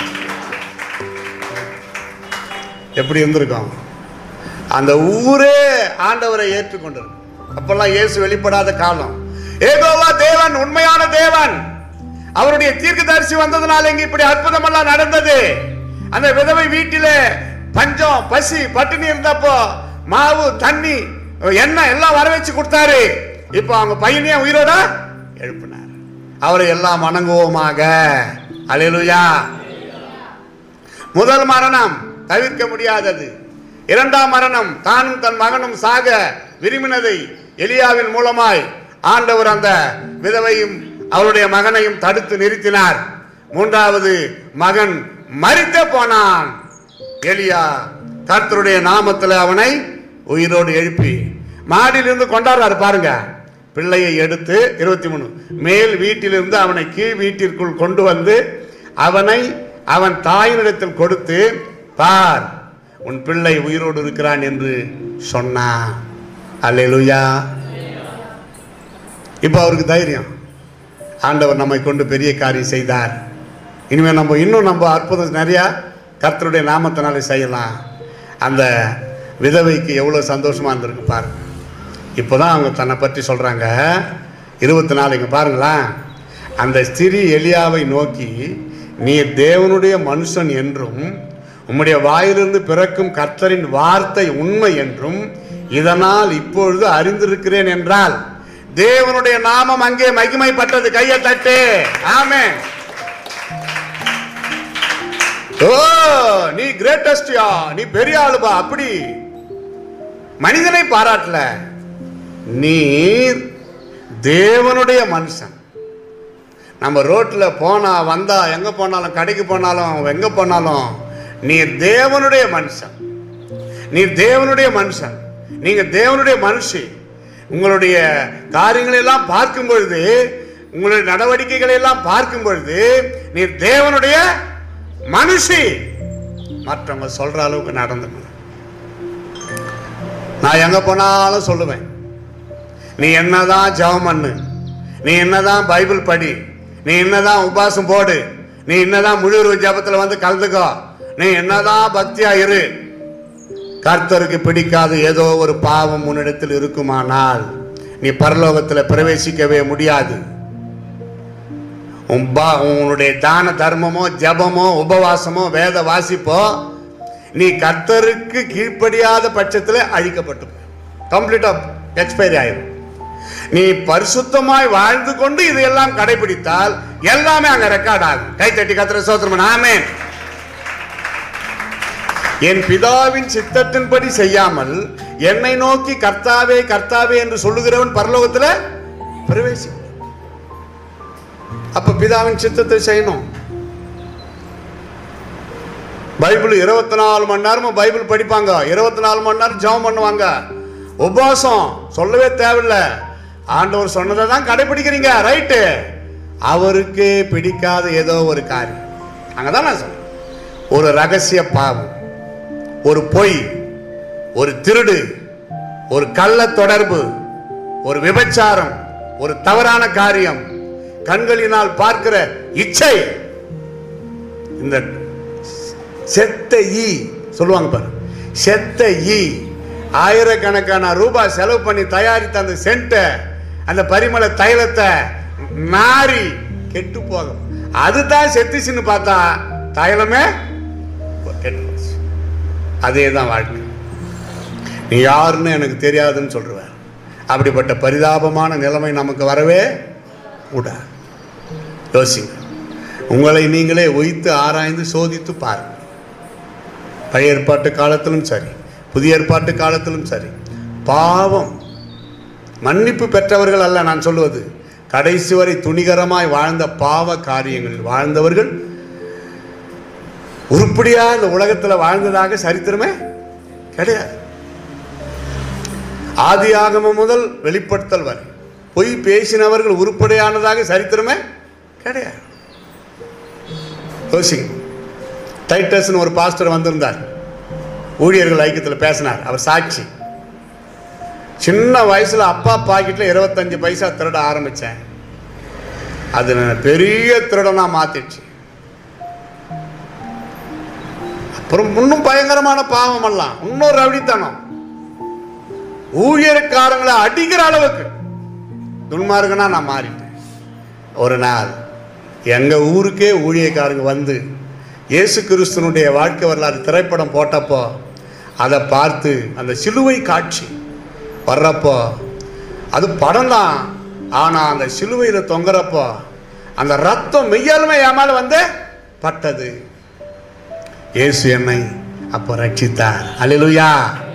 எப்படி இருந்திருக்கும் அந்த ஊரே ஆண்டவரை ஏற்றுக்கொண்டது அப்பெல்லாம் இயேசு வெளிப்படாத காலம் ஏகோவா தேவன் உண்மையான தேவன் அவருடைய தீர்க்கதரிசி வந்ததுனால இங்க இப்படி அற்புதம் எல்லாம் நடந்தது அந்த விதவை வீட்டிலே பஞ்சம் பசி பட்டினி இருந்தப்போ மாவு தண்ணி எண்ணெய் எல்லாம் வர வச்சு கொடுத்தாரு இப்போ அவங்க பையனையே உயிரோட எழுப்பினார் அவரை எல்லாம் வணங்குவோமாக அல்லேலூயா முதல் மரணம் தவிர்க்க முடியாதது இரண்டாம் மரணம் தானும் தன் மகனும் சாக விரும்பினதை எலியாவின் மூலமாய் ஆண்டவர் அந்த விதவையும் அவருடைய மகனையும் தடுத்து நிறுத்தினார் மூன்றாவது மகன் மரித்த போனான் எலியா கர்த்தருடைய நாமத்தில் அவனை உயிரோடு எழுப்பி மாடியிலிருந்து கொண்டாடுறாரு பாருங்க பிள்ளையை எடுத்து இருபத்தி மூணு மேல் வீட்டிலிருந்து அவனை கீழ் வீட்டிற்குள் கொண்டு வந்து அவனை அவன் தாயினிடத்தில் கொடுத்து பார் உன் பிள்ளை உயிரோடு இருக்கிறான் என்று சொன்னான் அல்லேலூயா இப்போ அவருக்கு தைரியம் ஆண்டவர் நம்மை கொண்டு பெரிய காரியம் செய்தார் இனிமேல் நம்ம இன்னும் நம்ம அற்புதம் நிறையா கர்த்தருடைய நாமத்தினால செய்யலாம் அந்த விதவைக்கு எவ்வளோ சந்தோஷமாக இருந்திருக்கு பாருங்க இப்போ தான் அவங்க தன்னை பற்றி சொல்கிறாங்க இருபத்தி நாலு இங்கே பாருங்களேன் அந்த ஸ்திரீ எலியாவை நோக்கி நீ தேவனுடைய மனுஷன் என்றும் உம்முடைய வாயிலிருந்து பிறக்கும் கர்த்தரின் வார்த்தை உண்மை என்றும் இதனால் இப்பொழுது அறிந்திருக்கிறேன் என்றால் தேவனுடைய நாமம் அங்கே மகிமைப்பட்டது கையை தட்டு ஆமென் ஓ நீ கிரேட்டஸ்டியா நீ பெரிய ஆளுபா அப்படி மனிதனை பாராட்டல நீர் தேவனுடைய மனுஷன் நம்ம ரோட்ல போனா வந்தா எங்க போனாலும் கடைக்கு போனாலும் எங்க போனாலும் நீர் தேவனுடைய மனுஷன் நீர் தேவனுடைய மனுஷன் நீங்க தேவனுடைய மனுஷி உங்களுடைய காரியங்களை எல்லாம் பார்க்கும் பொழுது உங்களுடைய நடவடிக்கைகளை எல்லாம் பார்க்கும் பொழுது நீர் தேவனுடைய மனுஷி மற்றவங்க சொல்ற அளவுக்கு நடந்துக்கணும் நான் எங்க போனாலும் சொல்லுவேன் நீ என்னதான் ஜெபம் பண்ணு நீ என்னதான் பைபிள் படி நீ என்னதான் உபாசம் போடு நீ என்னதான் முழு ஜபத்துல வந்து கலந்துக்கோ நீ என்னதான் பக்தியா இரு கர்த்தருக்கு பிடிக்காத ஏதோ ஒரு பாவம் உன்னிடத்தில் இருக்குமானால் நீ பரலோகத்தில் பிரவேசிக்கவே முடியாது உன் பா- உன்னுடைய தான தர்மமோ ஜெபமோ உபவாசமோ வேத வாசிப்போ நீ கர்த்தருக்கு கீழ்ப்படியாத பட்சத்தில் அழிக்கப்பட்டு கம்ப்ளீட்டா எக்ஸ்பைரி ஆயிடும் நீ பரிசுத்தமாய் வாழ்ந்து கொண்டு இதையெல்லாம் கடைபிடித்தால் எல்லாமே அங்க ரெக்கார்ட் ஆகும் கை தட்டி கத்திர சோத்திரம் ஆமென் என் பிதாவின் சித்தத்தின்படி செய்யாமல் என்னை நோக்கி கர்த்தாவே கர்த்தாவே என்று சொல்லுகிறவன் பரலோகத்துல பிரவேசி அப்ப பிதாவின் சித்தத்தை செய்யணும் பைபிள் இருபத்தி நாலு மணி நேரமும் பைபிள் படிப்பாங்க இருபத்தி நாலு மணி நேரம் ஜெபம் பண்ணுவாங்க உபவாசம் சொல்லவே தேவையில்ல ஆண்டவர் சொன்னதை தான் கடைபிடிக்கிறீங்க ரைட்டு அவருக்கு பிடிக்காத ஏதோ ஒரு காரியம் அங்கதான் நான் சொன்னேன் ஒரு ரகசிய பாவம் ஒரு பொய் ஒரு திருடு ஒரு கள்ள தொடர்பு ஒரு விபச்சாரம் ஒரு தவறான காரியம் கண்களினால் பார்க்கிற இச்சை இந்த செத்த ஈ சொல்லுவாங்க பாரு செத்த ஈ ஆயிரக்கணக்கான ரூபாய் செலவு பண்ணி தயாரித்த அந்த சென்ட்டை அந்த பரிமள தைலத்தை நாரி கெட்டு போகும் அதுதான் செத்துச்சுன்னு பார்த்தா தைலமே கெட்டு போச்சு அதே தான் வாழ்க்கை நீ யாருன்னு எனக்கு தெரியாதுன்னு சொல்லுவேன் அப்படிப்பட்ட பரிதாபமான நிலைமை நமக்கு வரவே கூடாது யோசிங்க உங்களை நீங்களே ஒய்த்து ஆராய்ந்து சோதித்து பாருங்கள் பழைய ஏற்பாட்டு காலத்திலும் சரி புதிய ஏற்பாட்டு காலத்திலும் சரி பாவம் மன்னிப்பு பெற்றவர்கள் அல்ல நான் சொல்லுவது கடைசி வரை துணிகரமாய் வாழ்ந்த பாவ காரியங்களில் வாழ்ந்தவர்கள் உருப்படியா இந்த உலகத்தில் வாழ்ந்ததாக சரித்திரமே கிடையாது ஆதி ஆகமம் முதல் வெளிப்படுத்தல் வரை பொய் பேசினவர்கள் உருப்படியானதாக சரித்திரமே கிடையாது யோசிங்க டைட்டஸ்னு ஒரு பாஸ்டர் வந்திருந்தார் ஊழியர்கள் ஐக்கியத்தில் பேசினார் அவர் சாட்சி சின்ன வயசுல அப்பா பாக்கெட்ல இருபத்தஞ்சு பைசா திருட ஆரம்பிச்சேன் அது நான் பெரிய திருடனா மாத்திடுச்சு அப்புறம் இன்னும் பயங்கரமான பாவம் எல்லாம் இன்னொரு ரவுடித்தனம் ஊழியர்காரங்களை அடிக்கிற அளவுக்கு துன்மார்கனா நான் மாறிட்டேன் ஒரு நாள் எங்க ஊருக்கே ஊழியக்காரங்க வந்து இயேசு கிறிஸ்துனுடைய வாழ்க்கை வரலாறு திரைப்படம் போட்டப்போ அதை பார்த்து அந்த சிலுவை காட்சி வர்றப்போ அது படம் தான் ஆனால் அந்த சிலுவையில் தொங்குறப்போ அந்த ரத்தம் மெய்யாலுமே ஏமால வந்து பட்டது இயேசு என்னை அப்போ ரட்சித்தார் அல்லேலூயா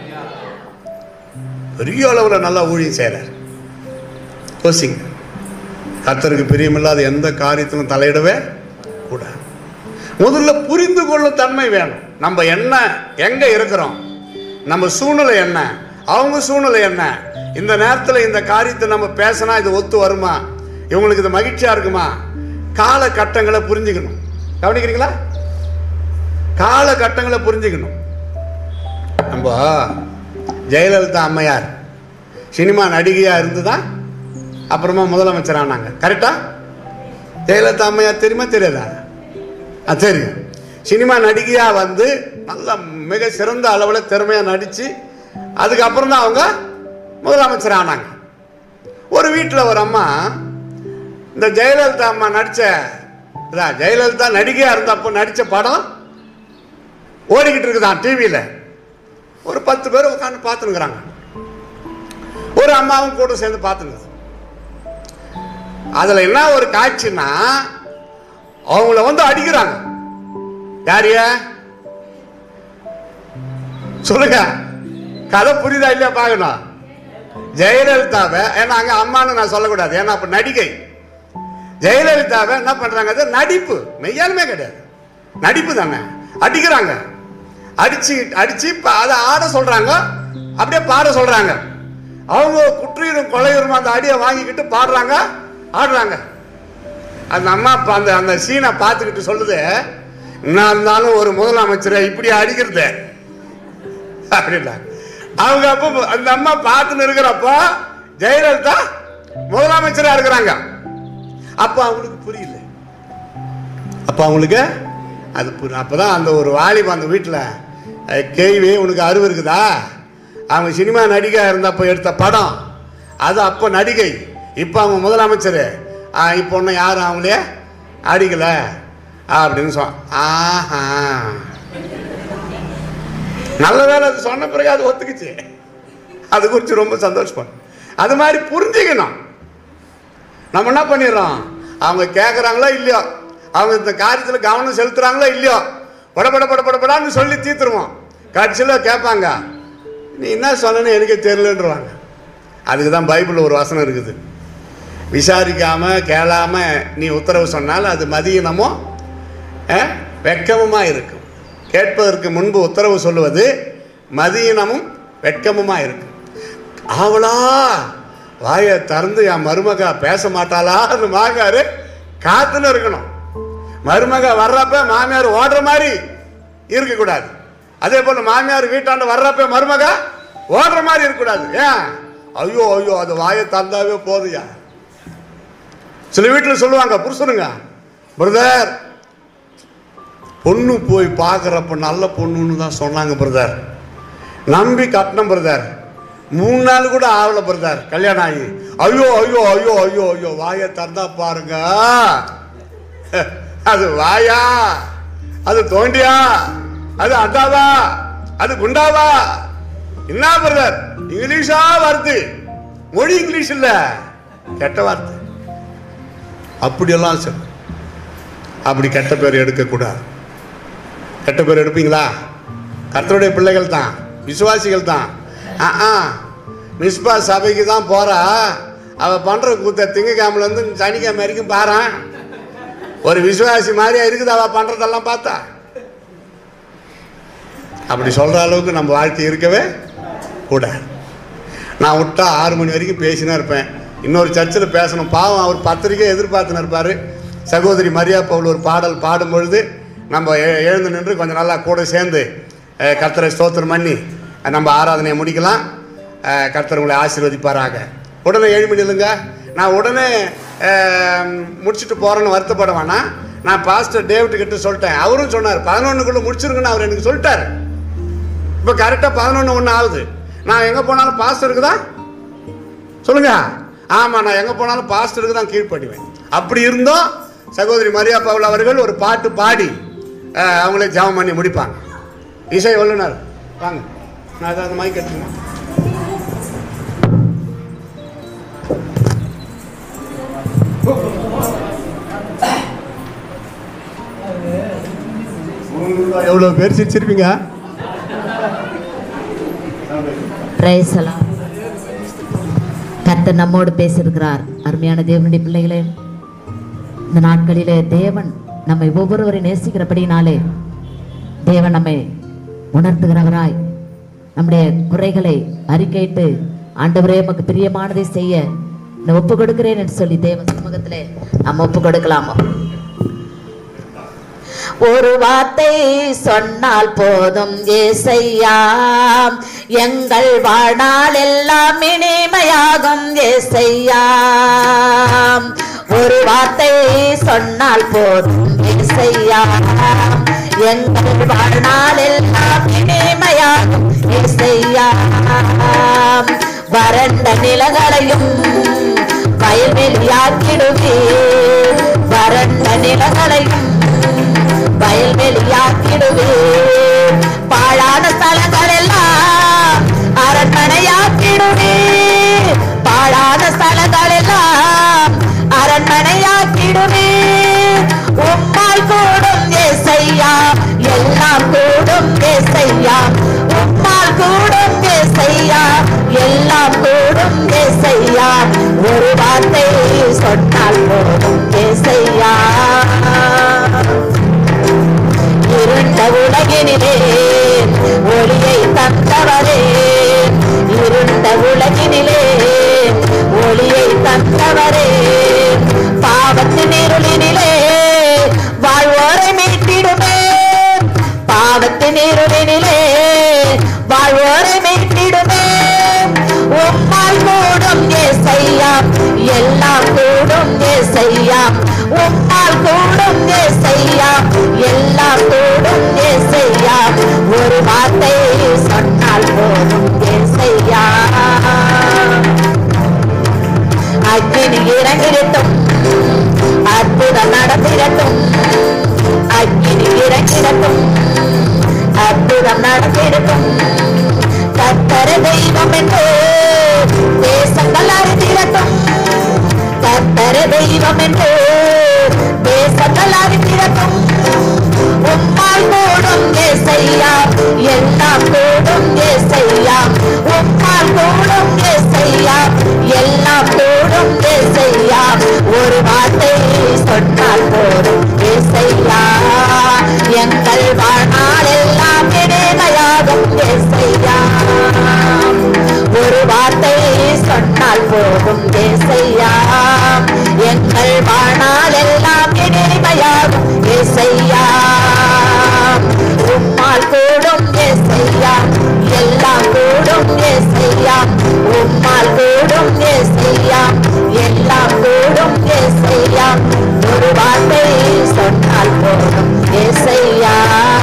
பெரிய அளவில் நல்லா ஊழியம் செய்கிறார் யோசிங்க கர்த்தருக்கு பிரியமில்லாத எந்த காரியத்திலும் தலையிடவே கூடாது முதல்ல புரிந்து கொள்ளும் தன்மை வேணும் நம்ம என்ன எங்க இருக்கிறோம் நம்ம சூழ்நிலை என்ன அவங்க சூழ்நிலை என்ன இந்த நேரத்தில் இந்த காரியத்தை நம்ம பேசினா இது ஒத்து வருமா இவங்களுக்கு இது மகிழ்ச்சியா இருக்குமா காலகட்டங்களை புரிஞ்சுக்கணும் கவனிக்கிறீங்களா காலகட்டங்களை புரிஞ்சுக்கணும் நம்ம ஜெயலலிதா அம்மையார் சினிமா நடிகையாக இருந்து தான் அப்புறமா முதலமைச்சர் ஆனாங்க கரெக்டா ஜெயலலிதா அம்மையார் தெரியுமா தெரியாதா ஆ தெரியும் சினிமா நடிகையாக வந்து நல்ல மிக சிறந்த அளவில் திறமையாக நடித்து அதுக்கப்புறம் தான் அவங்க முதலமைச்சர் ஆனாங்க ஒரு வீட்டில் ஒரு அம்மா இந்த ஜெயலலிதா அம்மா நடித்த இதான் ஜெயலலிதா நடிகையாக இருந்தப்போ நடித்த படம் ஓடிக்கிட்டு இருக்குதான் டிவியில் ஒரு பத்து பேர் உட்காந்து பார்த்துனுக்குறாங்க ஒரு அம்மாவும் கூட சேர்ந்து பார்த்துங்க அதில் என்ன ஒரு காட்சின்னா அவங்கள வந்து அடிக்கிறாங்க யாரைய சொல்லுங்க கதை புரியுதா இல்லையா பார்க்கணும் ஜெயலலிதாவை ஏன்னா அங்க அம்மான்னு நான் சொல்லக்கூடாது ஏன்னா அப்ப நடிகை ஜெயலலிதாவை என்ன பண்றாங்க அது நடிப்பு மெய்யாலுமே கிடையாது நடிப்பு தானே அடிக்கிறாங்க அடிச்சு அடிச்சு ப- அதை ஆட சொல்றாங்க அப்படியே பாட சொல்றாங்க அவங்க குற்றியும் கொலையுறும் அந்த அடியை வாங்கிக்கிட்டு பாடுறாங்க ஆடுறாங்க அந்த அம்மா அப்பா அந்த அந்த சீனை பார்த்துக்கிட்டு சொல்லுது என்ன இருந்தாலும் ஒரு முதலமைச்சரை இப்படி அடிக்கிறது அப்படின்னா அவங்க அப்போ அந்த அம்மா பார்த்துன்னு இருக்கிறப்போ ஜெயலலிதா முதலமைச்சரா இருக்கிறாங்க அப்போ அவங்களுக்கு புரியல அப்போ அவங்களுக்கு அது புரி அப்பதான் அந்த ஒரு வாலிப அந்த வீட்டில் கேள்வி உனக்கு அறிவு இருக்குதா அவங்க சினிமா நடிகை இருந்தப்போ எடுத்த படம் அது அப்போ நடிகை இப்போ அவங்க முதலமைச்சர் ஆ, இப்போ ஒன்றும் யாரும் அவங்களே அடிக்கல அப்படின்னு சொன்ன ஆஹா நல்ல வேலை அது சொன்ன பிறகு அது ஒத்துக்குச்சு அது குறித்து ரொம்ப சந்தோஷப்படும் அது மாதிரி புரிஞ்சுக்கணும் நம்ம என்ன பண்ணிடுறோம் அவங்க கேட்குறாங்களோ இல்லையோ அவங்க இந்த காரியத்தில் கவனம் செலுத்துறாங்களோ இல்லையோ பட பட பட பட படான்னு சொல்லி தீர்த்துருவோம் கடைசியில் கேட்பாங்க நீ என்ன சொன்னேன்னு எனக்கே தெரியலன்றவாங்க அதுக்கு தான் பைபிளில் ஒரு வசனம் இருக்குது விசாரிக்காம கேளாம நீ உத்தரவு சொன்னால் அது மதியினமோ அஹ், வெட்கமுமா இருக்கும் கேட்பதற்கு முன்பு உத்தரவு சொல்லுவது மதியினமும் வெட்கமுமா இருக்கும் ஆவலா வாயை திறந்து என் மருமக பேச மாட்டாளான்னு மாமியார் காத்துன்னு இருக்கணும் மருமக வர்றப்ப மாமியார் ஓடுற மாதிரி இருக்கக்கூடாது அதே போல மாமியார் வீட்டாண்ட வர்றப்ப மருமக ஓடுற மாதிரி இருக்கக்கூடாது ஏன் ஐயோ ஐயோ அது வாயை தந்தாவே போதுயா சில வீட்டில் சொல்லுவாங்க புருஷனுங்க பிரதர் பொண்ணு போய் பார்க்குறப்ப நல்ல பொண்ணுன்னு தான் சொன்னாங்க பிரதர் நம்பி கட்டணம் பிரதர் மூணு நாள் கூட ஆகல பிரதர் கல்யாணம் ஆகி ஐயோ ஐயோ ஐயோ ஐயோ ஐயோ வாயை திறந்தா பாருங்க அது வாயா அது தோண்டியா அது அண்டாவா அது குண்டாவா என்ன பிரதர் இங்கிலீஷா வருது மொழி இங்கிலீஷ் இல்ல கெட்ட வார்த்தை அப்படியெல்லாம் சார் அப்படி கெட்ட பேர் எடுக்கக்கூடாது கெட்ட பேர் எடுப்பீங்களா கர்த்தருடைய பிள்ளைகள் தான் விசுவாசிகள் தான் ஆ ஆ மிஸ்பா சபைக்கு தான் போறா அவ பண்ற கூத்த திங்கக்கிழமையிலேருந்து சனிக்கிழமை வரைக்கும் பாரேன் ஒரு விசுவாசி மாதிரியா இருக்குது அவ பண்றதெல்லாம் பார்த்தா அப்படி சொல்ற அளவுக்கு நம்ம வாழ்க்கை இருக்கவே கூடாது நான் விட்டா ஆறு மணி வரைக்கும் பேசினா இருப்பேன் இன்னொரு சர்ச்சில் பேசணும் பாவம் அவர் பத்திரிக்கை எதிர்பார்த்துன்னு இருப்பார் சகோதரி மரியா பவுல் ஒரு பாடல் பாடும் பொழுது நம்ம எ- எழுந்து நின்று கொஞ்சம் நல்லா கூட சேர்ந்து அஹ், கர்த்தரை ஸ்தோத்திரம் பண்ணி அஹ், நம்ம ஆராதனையை முடிக்கலாம் அஹ், கர்த்தர் உங்களை ஆசீர்வதிப்பாராக உடனே ஏழு மணி இல்லைங்க நான் உடனே அஹ், முடிச்சுட்டு போகிறேன்னு வருத்தப்பட வேணாம் நான் பாஸ்டர் டேவிட் கிட்ட சொல்லிட்டேன் அவரும் சொன்னார் பதினொன்றுக்குள்ளே முடிச்சிருங்கன்னு அவர் எனக்கு சொல்லிட்டாரு இப்போ கரெக்டாக பதினொன்று ஒன்று ஆகுது நான் எங்கே போனாலும் பாஸ்டருக்கு தான் சொல்லுங்க ஆமாம் நான் எங்கே போனாலும் பாஸ்டருக்கு தான் கீழ்ப்படிவேன் அப்படி இருந்தோம் சகோதரி மரியா பவுல் அவர்கள் ஒரு பாட்டு பாடி அஹ், அவங்களே ஜெபம் பண்ணி முடிப்பாங்க இசை வல்லுனர் வாங்க நான் அதை அந்த மைக் எடுத்துங்க எவ்வளோ பேர் சிரிச்சிருப்பீங்க பிரைசலாம் கர்த்தர் நம்மோடு பேசியிருக்கிறார் அருமையான தேவனுடைய பிள்ளைகளே இந்த நாட்களிலே தேவன் நம்மை ஒவ்வொருவரை நேசிக்கிறபடினாலே தேவன் நம்மை உணர்த்துகிறவராய் நம்முடைய குறைகளை அறிக்கையிட்டு ஆண்டவரே நமக்கு பிரியமானதை செய்ய நான் ஒப்பு கொடுக்கிறேன் என்று சொல்லி தேவன் சமூகத்திலே நாம் ஒப்பு கொடுக்கலாமா ஒரு வார்த்தை சொன்னால் போதும் ஏசையா எங்கள் வாழ்நாள் எல்லாம் இனிமையாகும் ஏசையா ஒரு வார்த்தை சொன்னால் போதும் ஏசையா எங்கள் வாழ்நாள் எல்லாம் இனிமையாகும் ஏசையா வறண்ட நிலங்களையும் வயல்வெளியாக்கிடுவே வறண்ட நிலங்களையும் வயல்வெளியாக்கிடுவே பாழான ஸ்தலங்கள் எல்லாம் அரண்மனையாக்கிடுவே பாழான ஸ்தலங்கள் எல்லாம் அரண்மனையாக்கிடுவே உம்மால் கூடும் ஏசையா எல்லாம் கூடும் ஏசையா உம்மால் கூடும் ஏசையா எல்லாம் கூடும் ஏசையா ஒரு வார்த்தை சொன்னால் போதும் ஏசையா இருண்ட உலகினிலே ஒளியை தந்தவரே இருண்ட உலகினிலே ஒளியை தந்தவரே பாவத்தின் இருளினிலே வாழ்வோரை மீட்டிடுமே பாவத்தின் இருளினிலே வாழ்வோரை மீட்டிடுமே உம்மால் கூடும் ஏசையா எல்லாம் கூடும் ஏசையா உம்மால் கூடும் ஏசையா எல்லாம் கூடும் ஏசையா ஒரு வார்த்தை சொன்னால் போதும் ஏசையா அக்கினி இறங்கிடட்டும் அற்புதம் நடந்திடட்டும் அக்கினி இறங்கிடட்டும் அற்புதம் நடந்திடட்டும் கத்தர தெய்வம் என்று தேசங்கள் அறிந்திடட்டும் கத்தர தெய்வம் என்று தேசங்கள் அறிந்திடட்டும் உம்மால் கூடும் ஏசையா எல்லாம் கூடும் ஏசையா உம்மால் கூடும் ஏசையா எல்லாம் கூடும் ஏசையா ஒரு வார்த்தை சொன்னால் போதும் ஏசையா எங்கள் வாழ்நாள் எல்லாம் இணைமையாகும் ஏசையா ஒரு வார்த்தை சொன்னால் போதும் ஏசையா எங்கள் வாழ்நாள் எல்லாம் இனிமையாகும் ஏசையா உம்மால் கூடும் ஏசையா எல்லாம் கூடும் ஏசையா உம்மால் கூடும் ஏசையா எல்லாம் கூடும் ஏசையா ஒரு வார்த்தை சொன்னால் போதும் ஏசையா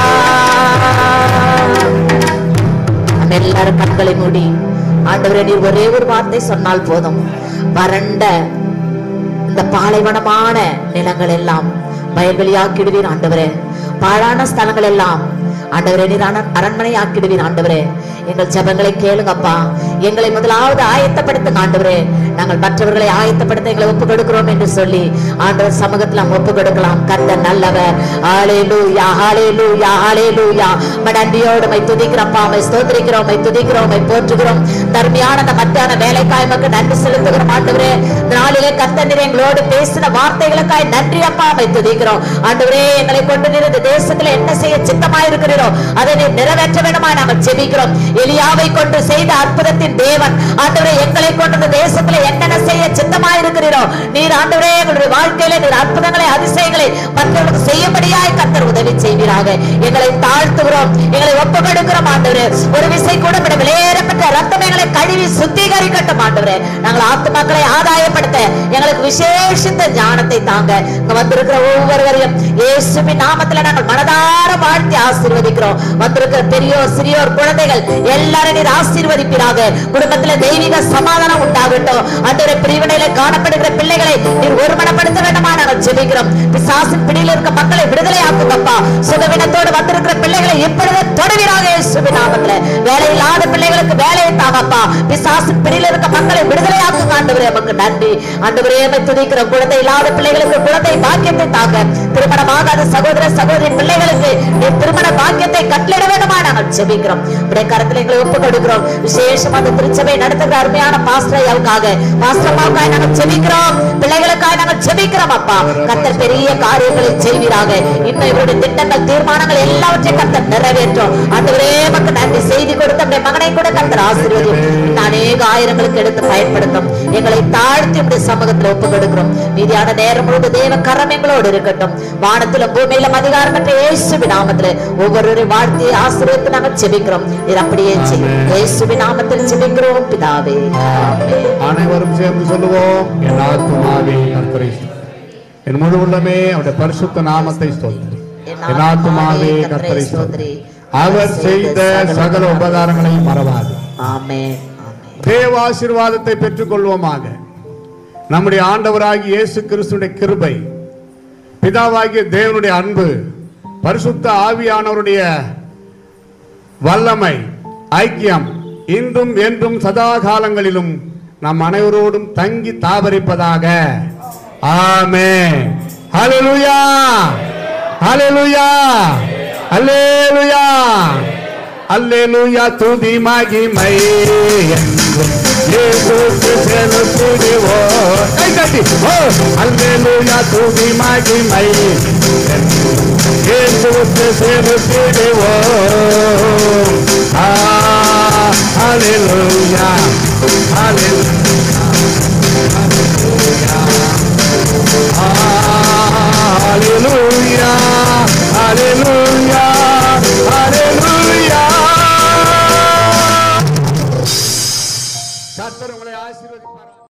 நம்ம எல்லாரும் கண்களை மூடி ஆண்டவரே நீர் ஒரே ஒரு வார்த்தை சொன்னால் போதும் வறண்ட இந்த பாலைவனமான நிலங்கள் எல்லாம் வயல்வெளியாக்கிடுவீர் ஆண்டவரே பாழான ஸ்தலங்கள் எல்லாம் ஆண்டவரே நீர் அரண்- அரண்மனை ஆக்கிடுவீர் ஆண்டவரே எங்கள் ஜெபங்களை கேளுங்கப்பா எங்களை முதலாவது ஆயத்தப்படுத்துங்க ஆண்டவரே நாங்கள் மற்றவர்களை ஆயத்தப்படுத்த எங்களை ஒப்பு கொடுக்கிறோம் என்று சொல்லி ஆண்டவர் சமூகத்தில் நாம் ஒப்பு கொடுக்கலாம் கர்த்தர் நல்லவர் ஹalleluya ஹalleluya ஹalleluya மடண்டியோடு மை துதிக்கிறோம்ப்பா மை ஸ்தோத்திரிக்கிறோம் மை துதிக்கிறோம் மை போற்றுகிறோம் தர்மியான அந்த மத்தியான வேலைக்காய் மக்கள் நன்றி செலுத்துகிறோம் ஆண்டவரே இந்த நாளிலே கர்த்தர் நீர் எங்களோடு பேசின வார்த்தைகளுக்காய் நன்றி அப்பா மை துதிக்கிறோம் ஆண்டவரே எங்களை கொண்டு நீர் இந்த தேசத்துல என்ன செய்ய சித்தமாய் இருக்கிறீரோ அதை நீர் நிறைவேற்ற வேண்டுமா நாங்கள் செபிக்கிறோம் எலியாவை கொண்டு செய்த அற்புதத்தின் தேவன் ஆண்டவரே எங்களை கொண்டு இந்த தேசத்துல என்னென்ன செய்ய சித்தமாய் இருக்கிறீரோ நீர் ஆண்டவரே எங்களுடைய வாழ்க்கையில நீர் அற்புதங்களை அதிசயங்களை மற்றவர்களுக்கு செய்யும்படியாய் கர்த்தர் உதவி செய்வீராக எங்களை தாழ்த்துகிறோம் எங்களை ஒப்புக்கொடுக்கிறோம் ஆண்டவரே ஒரு விசை கூட விட விலையேறப்பட்ட ரத்தம் எங்களை கழுவி கழுவி சுத்திகரிக்கட்டும் ஆண்டவரே நாங்கள் ஆத்துமாக்களை ஆதாயப்படுத்த எங்களுக்கு விசேஷித்த ஞானத்தை தாங்க இங்க வந்திருக்கிற ஒவ்வொருவரையும் இயேசுவின் நாமத்துல நாங்கள் மனதார வாழ்த்தி ஆசீர்வதிக்கிறோம் வந்திருக்கிற பெரியோர் சிறியோர் குழந்தைகள் எல்லாரும் நீர் ஆசீர்வதிப்பீராக குடும்பத்துல தெய்வீக சமாதானம் உண்டாகட்டும் அன்றைய பிரிவினையில காணப்படுகிற பிள்ளைகளை நீர் ஒருமனப்படுத்த வேண்டுமா நாங்கள் ஜெபிக்கிறோம் பிசாசின் பிடியில் இருக்க மக்களை விடுதலை ஆக்குங்கப்பா சுகவினத்தோடு வந்திருக்கிற பிள்ளைகளை இப்பொழுது தொடர்வீராக இயேசுவின் நாமத்துல வேலை இல்லாத பிள்ளைகளுக்கு வேலையை தாங்கப்பா பிசாசின் பிடியில் இருக்க மக்களை விடுதலை ஆக்குங்க ஆண்டவரே நமக்கு நன்றி ஆண்டவரே உம்மை துதிக்கிற குழந்தை இல்லாத பிள்ளைகளுக்கு குழந்தை பாக்கியத்தை தாங்க திருமணமாகாத சகோதர சகோதரி பிள்ளைகளுக்கு நீர் திருமண பாக்கியத்தை கட்டளிட வேண்டுமா நாங்கள் ஜெபிக்கிறோம் உடைய கரத்தில் எங்களை ஒப்பு கொடுக்கிறோம் விசேஷம் அந்த திருச்சபை நடத்துகிற அருமையான பாஸ்டர் ஐயாவுக்காக பாஸ்டர் அம்மாவுக்காக நாங்கள் ஜெபிக்கிறோம் பிள்ளைகளுக்காக நாங்கள் ஜெபிக்கிறோம் அப்பா கர்த்தர் பெரிய காரியங்களை செய்வீராக இன்னும் இவருடைய திட்டங்கள் தீர்மானங்கள் எல்லாவற்றையும் கர்த்தர் நிறைவேற்றும் ஆண்டவரே நமக்கு நன்றி செய்தி கொடுத்த நம்முடைய மகனை கூட கர்த்தர் ஆசீர்வதி இன்னும் அநேக ஆயிரங்களுக்கு எடுத்து பயன்படுத்தும் எங்களை தாழ்த்தி உடைய சமூகத்தில் ஒப்பு கொடுக்கிறோம் மீதியான நேரம் முழுவதும் தேவ கரம் எங்களோடு இருக்கட்டும் வானத்திலும் பூமியிலும் அதிகாரம் பெற்ற இயேசுவின் நாமத்துல ஒவ்வொருவரையும் வாழ்த்தி ஆசீர்வதித்து நாங்கள் ஜெபிக்கிறோம் இது அப்படியே செய்யும் இயேசுவின் நாமத்தில் ஜெபிக்கிறோம் பிதாவே ஆமென். அனைவரும் சேர்ந்து சொல்லுவோம் என் ஆத்துமாவே கர்த்தரை ஸ்தோத்திரி. என் முழு உள்ளமே அவருடைய பரிசுத்த நாமத்தை ஸ்தோத்திரி என் ஆத்துமாவே கர்த்தரை ஸ்தோத்திரி அவர் செய்த சகல உபகாரங்களை மறவாது ஆமென் ஆமென் தேவ ஆசீர்வாதத்தை பெற்றுக் கொள்வோமாக நம்முடைய ஆண்டவராகிய இயேசு கிறிஸ்துடைய கிருபை பிதாவாகிய தேவனுடைய அன்பு பரிசுத்த ஆவியானவருடைய வல்லமை ஐக்கியம் இன்றும் என்றும் சதா காலங்களிலும் நம் அனைவரோடும் தங்கி தாபரிப்பதாக ஆமே ஹalleluya ஹalleluya ஹalleluya அல்லேலூயா துதி மகிமை என்றும் இயேசுவுக்கு செலுத்துகிறோம் கை தட்டி ஓ அல்லேலூயா துதி மகிமை என்றும் இயேசுவுக்கு செலுத்துகிறோம் ஆ அல்லேலூயா அல்லேலூயா Hallelujah, hallelujah, hallelujah. கர்த்தர் உங்களை ஆசீர்வதிப்பார்